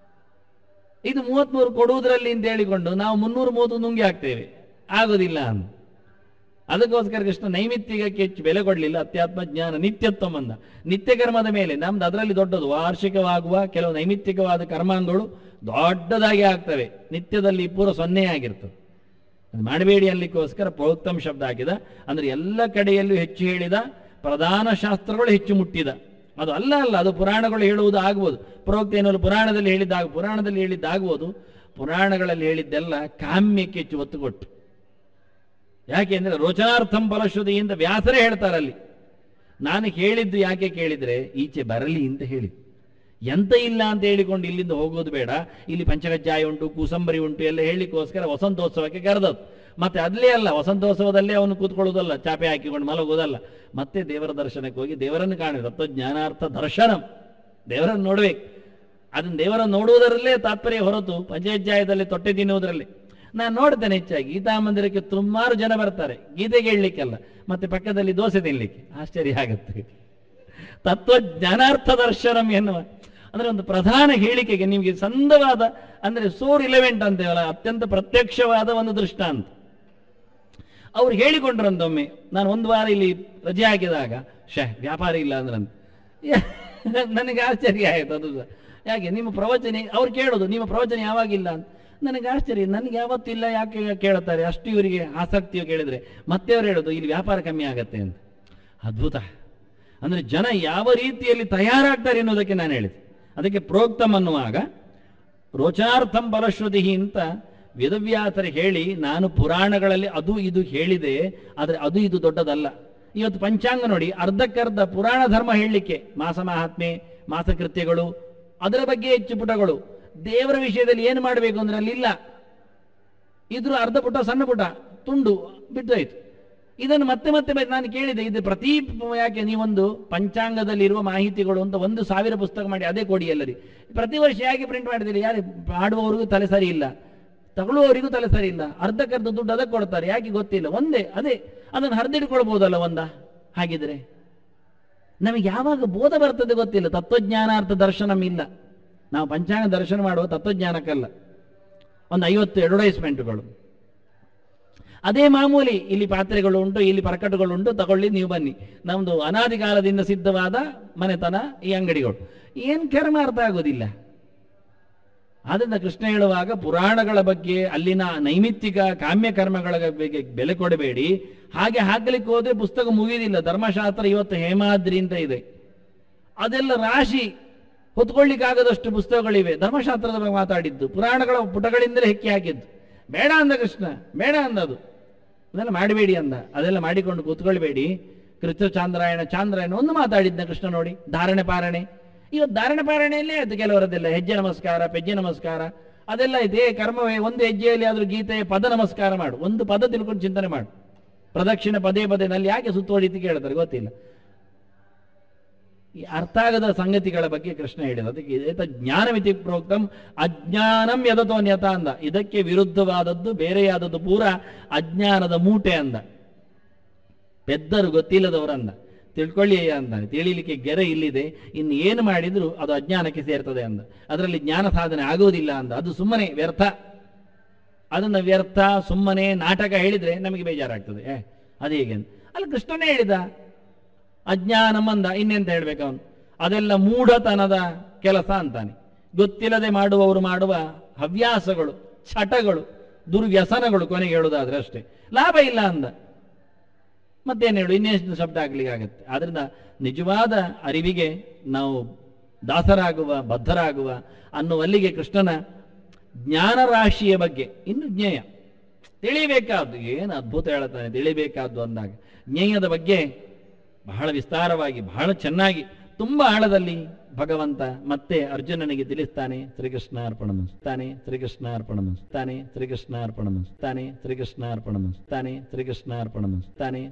ಇದು ಮೂವತ್ಮೂರು ಕೊಡುವುದರಲ್ಲಿ ಅಂತ ಹೇಳಿಕೊಂಡು ನಾವು ಮುನ್ನೂರು ಮೂವತ್ತು ನುಂಗಿ ಹಾಕ್ತೇವೆ ಆಗೋದಿಲ್ಲ ಅಂತ ಅದಕ್ಕೋಸ್ಕರ ಕೃಷ್ಣ ನೈಮಿತ್ತಿಕಕ್ಕೆ ಹೆಚ್ಚು ಬೆಲೆ ಕೊಡಲಿಲ್ಲ ಅತ್ಯಾತ್ಮ ಜ್ಞಾನ ನಿತ್ಯತ್ವ ಬಂದ ನಿತ್ಯ ಕರ್ಮದ ಮೇಲೆ ನಮ್ದು ಅದರಲ್ಲಿ ದೊಡ್ಡದು ವಾರ್ಷಿಕವಾಗುವ ಕೆಲವು ನೈಮಿತ್ತಿಕವಾದ ಕರ್ಮಾಂಗಗಳು ದೊಡ್ಡದಾಗಿ ಆಗ್ತವೆ ನಿತ್ಯದಲ್ಲಿ ಪೂರ ಸೊನ್ನೆ ಆಗಿರ್ತದೆ ಅದು ಮಾಡಬೇಡಿ ಅನ್ಲಿಕ್ಕೋಸ್ಕರ ಪ್ರೋಕ್ತಮ್ ಶಬ್ದ ಹಾಕಿದ ಅಂದ್ರೆ ಎಲ್ಲ ಕಡೆಯಲ್ಲೂ ಹೆಚ್ಚು ಹೇಳಿದ ಪ್ರಧಾನ ಶಾಸ್ತ್ರಗಳು ಹೆಚ್ಚು ಮುಟ್ಟಿದ ಅದು ಅಲ್ಲ ಅಲ್ಲ ಅದು ಪುರಾಣಗಳು ಹೇಳುವುದು ಆಗ್ಬೋದು ಪ್ರೋಕ್ತ ಏನಲ್ಲ ಪುರಾಣದಲ್ಲಿ ಹೇಳಿದ್ದಾಗ ಪುರಾಣದಲ್ಲಿ ಹೇಳಿದ್ದಾಗ್ಬೋದು ಪುರಾಣಗಳಲ್ಲಿ ಹೇಳಿದ್ದೆಲ್ಲ ಕಾಮ್ಯಕ್ಕೆ ಹೆಚ್ಚು ಒತ್ತು ಕೊಟ್ಟು ಯಾಕೆಂದ್ರೆ ರೋಚನಾರ್ಥಂ ಫಲಶ್ರುತಿಯಿಂದ ವ್ಯಾಸರೇ ಹೇಳ್ತಾರಲ್ಲಿ ನಾನು ಹೇಳಿದ್ದು ಯಾಕೆ ಕೇಳಿದ್ರೆ ಈಚೆ ಬರಲಿ ಅಂತ ಹೇಳಿ ಎಂತ ಇಲ್ಲ ಅಂತ ಹೇಳಿಕೊಂಡು ಇಲ್ಲಿಂದ ಹೋಗೋದು ಬೇಡ ಇಲ್ಲಿ ಪಂಚಕಜ್ಜಾಯ ಉಂಟು ಕೂಸಂಬರಿ ಉಂಟು ಎಲ್ಲ ಹೇಳಿಕ್ಕೋಸ್ಕರ ವಸಂತೋತ್ಸವಕ್ಕೆ ಕರೆದದ್ದು ಮತ್ತೆ ಅಲ್ಲೇ ಅಲ್ಲ ವಸಂತೋತ್ಸವದಲ್ಲೇ ಅವನು ಕೂತ್ಕೊಳ್ಳೋದಲ್ಲ ಚಾಪೆ ಹಾಕಿಕೊಂಡು ಮಲಗೋದಲ್ಲ ಮತ್ತೆ ದೇವರ ದರ್ಶನಕ್ಕೆ ಹೋಗಿ ದೇವರನ್ನು ಕಾಣಬೇಕು ತತ್ವಜ್ಞಾನಾರ್ಥ ದರ್ಶನಂ ದೇವರನ್ನು ನೋಡ್ಬೇಕು ಅದನ್ನ ದೇವರನ್ನು ನೋಡುವುದರಲ್ಲೇ ತಾತ್ಪರ್ಯ ಹೊರತು ಪಂಚಾಯತ್ಯಾಯದಲ್ಲಿ ತೊಟ್ಟೆ ತಿನ್ನುವುದರಲ್ಲಿ ನಾನು ನೋಡ್ತೇನೆ ಹೆಚ್ಚಾಗಿ ಗೀತಾ ಮಂದಿರಕ್ಕೆ ಸುಮಾರು ಜನ ಬರ್ತಾರೆ ಗೀತೆ ಕೇಳಲಿಕ್ಕೆಲ್ಲ ಮತ್ತೆ ಪಕ್ಕದಲ್ಲಿ ದೋಸೆ ತಿನ್ಲಿಕ್ಕೆ ಆಶ್ಚರ್ಯ ಆಗುತ್ತೆ ತತ್ವಜ್ಞಾನಾರ್ಥ ದರ್ಶನಂ ಎನ್ನುವ ಅಂದ್ರೆ ಒಂದು ಪ್ರಧಾನ ಹೇಳಿಕೆಗೆ ನಿಮಗೆ ಸಂದವಾದ ಅಂದ್ರೆ ಸೋ ರಿಲೆವೆಂಟ್ ಅಂತೇವಲ್ಲ ಅತ್ಯಂತ ಪ್ರತ್ಯಕ್ಷವಾದ ಒಂದು ದೃಷ್ಟಾಂತ ಅವ್ರು ಹೇಳಿಕೊಂಡ್ರಂತೊಮ್ಮೆ ನಾನು ಒಂದು ವಾರ ಇಲ್ಲಿ ರಜೆ ಹಾಕಿದಾಗ ಶೇ ವ್ಯಾಪಾರ ಇಲ್ಲ ಅಂದ್ರಂತ ನನಗೆ ಆಶ್ಚರ್ಯ ಆಯ್ತು ಅದು ಸಹ. ಯಾಕೆ ನಿಮ್ಮ ಪ್ರವಚನ ಅವ್ರು ಕೇಳೋದು ನಿಮ್ಮ ಪ್ರವಚನ ಯಾವಾಗಿಲ್ಲ ಅಂತ ನನಗೆ ಆಶ್ಚರ್ಯ ನನಗೆ ಯಾವತ್ತಿಲ್ಲ ಯಾಕೆ ಕೇಳುತ್ತಾರೆ ಅಷ್ಟು ಇವರಿಗೆ ಆಸಕ್ತಿಯು ಕೇಳಿದ್ರೆ ಮತ್ತೆ ಅವ್ರು ಹೇಳೋದು ಇಲ್ಲಿ ವ್ಯಾಪಾರ ಕಮ್ಮಿ ಆಗತ್ತೆ ಅಂತ ಅದ್ಭುತ ಅಂದ್ರೆ ಜನ ಯಾವ ರೀತಿಯಲ್ಲಿ ತಯಾರಾಗ್ತಾರೆ ಎನ್ನುವುದಕ್ಕೆ ನಾನು ಹೇಳಿದೆ ಅದಕ್ಕೆ ಪ್ರೋಕ್ತಮ್ ಅನ್ನುವಾಗ ರೋಚನಾರ್ಥಂ ಫಲಶ್ರುತಿ ಅಂತ ವೇದವ್ಯಾಸರು ಹೇಳಿ ನಾನು ಪುರಾಣಗಳಲ್ಲಿ ಅದು ಇದು ಹೇಳಿದೆ ಆದರೆ ಅದು ಇದು ದೊಡ್ಡದಲ್ಲ ಇವತ್ತು ಪಂಚಾಂಗ ನೋಡಿ ಅರ್ಧಕ್ಕರ್ಧ ಪುರಾಣ ಧರ್ಮ ಹೇಳಲಿಕ್ಕೆ ಮಾಸ ಮಹಾತ್ಮೆ ಮಾಸಕೃತ್ಯಗಳು ಅದರ ಬಗ್ಗೆ ಹೆಚ್ಚು ಪುಟಗಳು ದೇವರ ವಿಷಯದಲ್ಲಿ ಏನು ಮಾಡಬೇಕು ಅಂದ್ರೆ ಅಲ್ಲಿ ಇಲ್ಲ ಇದ್ರ ಅರ್ಧ ಪುಟ ಸಣ್ಣ ಪುಟ ತುಂಡು ಬಿಟ್ಟೋಯ್ತು ಇದನ್ನು ಮತ್ತೆ ಮತ್ತೆ ಬೆ- ನಾನು ಕೇಳಿದೆ ಇದು ಪ್ರತಿ ಯಾಕೆ ನೀವೊಂದು ಪಂಚಾಂಗದಲ್ಲಿರುವ ಮಾಹಿತಿಗಳು ಅಂತ ಒಂದು ಸಾವಿರ ಪುಸ್ತಕ ಮಾಡಿ ಅದೇ ಕೊಡಿ ಎಲ್ಲರಿ ಪ್ರತಿ ವರ್ಷ ಯಾಕೆ ಪ್ರಿಂಟ್ ಮಾಡಿದಿರಿ ಯಾರು ಮಾಡುವವರಿಗೂ ತಲೆ ಸರಿ ಇಲ್ಲ ತಗೊಳ್ಳುವವರಿಗೂ ತಲೆ ಸರಿ ಇಲ್ಲ ಅರ್ಧಕ್ಕರ್ಧ ದುಡ್ಡು ಅದಕ್ಕೆ ಕೊಡ್ತಾರೆ ಯಾಕೆ ಗೊತ್ತಿಲ್ಲ ಒಂದೇ ಅದೇ ಅದನ್ನು ಹರಿದಿಡ್ಕೊಳ್ಬೋದಲ್ಲ ಒಂದ ಹಾಗಿದ್ರೆ ನಮಗೆ ಯಾವಾಗ ಬೋಧ ಬರ್ತದೆ ಗೊತ್ತಿಲ್ಲ ತತ್ವಜ್ಞಾನಾರ್ಥ ದರ್ಶನಂ ಇಲ್ಲ ನಾವು ಪಂಚಾಂಗ ದರ್ಶನ ಮಾಡುವ ತತ್ವಜ್ಞಾನಕ್ಕಲ್ಲ ಒಂದು ಐವತ್ತು ಅಡ್ವರ್ಟೈಸ್ಮೆಂಟ್ಗಳು ಅದೇ ಮಾಮೂಲಿ ಇಲ್ಲಿ ಪಾತ್ರೆಗಳು ಉಂಟು ಇಲ್ಲಿ ಪರಕಟುಗಳು ಉಂಟು ತಗೊಳ್ಳಿ ನೀವು ಬನ್ನಿ ನಮ್ದು ಅನಾದಿ ಕಾಲದಿಂದ ಸಿದ್ಧವಾದ ಮನೆತನ ಈ ಅಂಗಡಿಗಳು ಏನ್ ಕರ್ಮ ಅರ್ಥ ಆಗೋದಿಲ್ಲ ಆದ್ರಿಂದ ಕೃಷ್ಣ ಹೇಳುವಾಗ ಪುರಾಣಗಳ ಬಗ್ಗೆ ಅಲ್ಲಿನ ನೈಮಿತ್ತಿಕ ಕಾಮ್ಯ ಕರ್ಮಗಳ ಬಗ್ಗೆ ಬೆಲೆ ಕೊಡಬೇಡಿ ಹಾಗೆ ಹಾಕಲಿಕ್ಕೆ ಹೋದ್ರೆ ಪುಸ್ತಕ ಮುಗಿಯುವುದಿಲ್ಲ ಧರ್ಮಶಾಸ್ತ್ರ ಇವತ್ತು ಹೇಮಾದ್ರಿ ಅಂತ ಇದೆ ಅದೆಲ್ಲ ರಾಶಿ ಹೊತ್ಕೊಳ್ಳಿಕ್ಕಾಗದಷ್ಟು ಪುಸ್ತಕಗಳಿವೆ ಧರ್ಮಶಾಸ್ತ್ರದ ಬಗ್ಗೆ ಮಾತಾಡಿದ್ದು ಪುರಾಣಗಳ ಪುಟಗಳಿಂದಲೇ ಹೆಕ್ಕಿ ಹಾಕಿದ್ದು ಬೇಡ ಅಂದ ಕೃಷ್ಣ ಬೇಡ ಅಂದದು ಅದೆಲ್ಲ ಮಾಡಬೇಡಿ ಅಂದ ಅದೆಲ್ಲ ಮಾಡಿಕೊಂಡು ಕೂತ್ಕೊಳ್ಬೇಡಿ ಕೃಷ್ಣ ಚಾಂದ್ರಾಯಣ ಚಾಂದ್ರಾಯಣ ಒಂದು ಮಾತಾಡಿದ್ನ ಕೃಷ್ಣ ನೋಡಿ ಧಾರಣೆ ಪಾರಣೆ ಇವತ್ತು ಧಾರಣೆ ಪಾರಣೆಯಲ್ಲೇ ಆಯ್ತು ಕೆಲವರದ್ದೆಲ್ಲ ಹೆಜ್ಜೆ ನಮಸ್ಕಾರ ಪೆಜ್ಜೆ ನಮಸ್ಕಾರ ಅದೆಲ್ಲ ಇದೆ ಕರ್ಮವೇ ಒಂದು ಹೆಜ್ಜೆಯಲ್ಲಿ ಆದ್ರೂ ಗೀತೆಯ ಪದ ನಮಸ್ಕಾರ ಮಾಡು ಒಂದು ಪದ ತಿಳ್ಕೊಂಡು ಚಿಂತನೆ ಮಾಡು ಪ್ರದಕ್ಷಿಣೆ ಪದೇ ಪದೇ ನಲ್ಲಿ ಯಾಕೆ ಸುತ್ತುವಳಿತಿ ಕೇಳ್ತಾರೆ ಗೊತ್ತಿಲ್ಲ ಈ ಅರ್ಥ ಆಗದ ಸಂಗತಿಗಳ ಬಗ್ಗೆ ಕೃಷ್ಣ ಹೇಳಿದ ಅದಕ್ಕೆ ಏತ ಜ್ಞಾನಮಿತಿ ಪ್ರೋಕ್ತಂ ಅಜ್ಞಾನಂ ಯದತೋನ್ಯತ ಅಂದ ಇದಕ್ಕೆ ವಿರುದ್ಧವಾದದ್ದು ಬೇರೆಯಾದದ್ದು ಪೂರ ಅಜ್ಞಾನದ ಮೂಟೆ ಅಂದ ಪೆದ್ದರು ಗೊತ್ತಿಲ್ಲದವರಂದ ತಿಳ್ಕೊಳ್ಳಿ ಅಂದಾನೆ ತಿಳಿಲಿಕ್ಕೆ ಗೆರೆ ಇಲ್ಲಿದೆ ಇನ್ನು ಏನು ಮಾಡಿದ್ರು ಅದು ಅಜ್ಞಾನಕ್ಕೆ ಸೇರ್ತದೆ ಅಂದ ಅದರಲ್ಲಿ ಜ್ಞಾನ ಸಾಧನೆ ಆಗುವುದಿಲ್ಲ ಅಂದ ಅದು ಸುಮ್ಮನೆ ವ್ಯರ್ಥ ಅದನ್ನು ವ್ಯರ್ಥ ಸುಮ್ಮನೆ ನಾಟಕ ಹೇಳಿದ್ರೆ ನಮಗೆ ಬೇಜಾರಾಗ್ತದೆ ಏ ಅದು ಹೇಗೆ ಅಂತ ಅಲ್ಲಿ ಕೃಷ್ಣನೇ ಹೇಳಿದ ಅಜ್ಞಾನಮಂದ ಇನ್ನೆಂತ ಹೇಳ್ಬೇಕು ಅವನು ಅದೆಲ್ಲ ಮೂಢತನದ ಕೆಲಸ ಅಂತಾನೆ ಗೊತ್ತಿಲ್ಲದೆ ಮಾಡುವವರು ಮಾಡುವ ಹವ್ಯಾಸಗಳು ಚಟಗಳು ದುರ್ವ್ಯಸನಗಳು ಕೊನೆಗೆ ಹೇಳುವುದಾದ್ರೆ ಅಷ್ಟೇ ಲಾಭ ಇಲ್ಲ ಅಂದ ಮತ್ತೇನು ಹೇಳು ಇನ್ನೆಷ್ಟು ಶಬ್ದ ಆಗ್ಲಿಕ್ಕೆ ಆಗತ್ತೆ ಆದ್ರಿಂದ ನಿಜವಾದ ಅರಿವಿಗೆ ನಾವು ದಾಸರಾಗುವ ಬದ್ಧರಾಗುವ ಅನ್ನುವಲ್ಲಿಗೆ ಕೃಷ್ಣನ ಜ್ಞಾನ ರಾಶಿಯ ಬಗ್ಗೆ ಇನ್ನು ಜ್ಞೇಯ ತಿಳಿಬೇಕಾದ್ದು ಏನು ಅದ್ಭುತ ಹೇಳ್ತಾನೆ ತಿಳಿಬೇಕಾದ್ದು ಅಂದಾಗ ಜ್ಞೇಯದ ಬಗ್ಗೆ ಬಹಳ ವಿಸ್ತಾರವಾಗಿ ಬಹಳ ಚೆನ್ನಾಗಿ ತುಂಬ ಆಳದಲ್ಲಿ ಭಗವಂತ ಮತ್ತೆ ಅರ್ಜುನನಿಗೆ ತಿಳಿಸ್ತಾನೆ ಶ್ರೀಕೃಷ್ಣ ಅರ್ಪಣ ತಾನೆ ಶ್ರೀಕೃಷ್ಣ ಅರ್ಪಣ ತಾನೆ ಶ್ರೀಕೃಷ್ಣ ಅರ್ಪಣ ತಾನೆ ಶ್ರೀಕೃಷ್ಣ ಅರ್ಪಣ ತಾನೆ ಶ್ರೀಕೃಷ್ಣ ಅರ್ಪಣ ತಾನೆ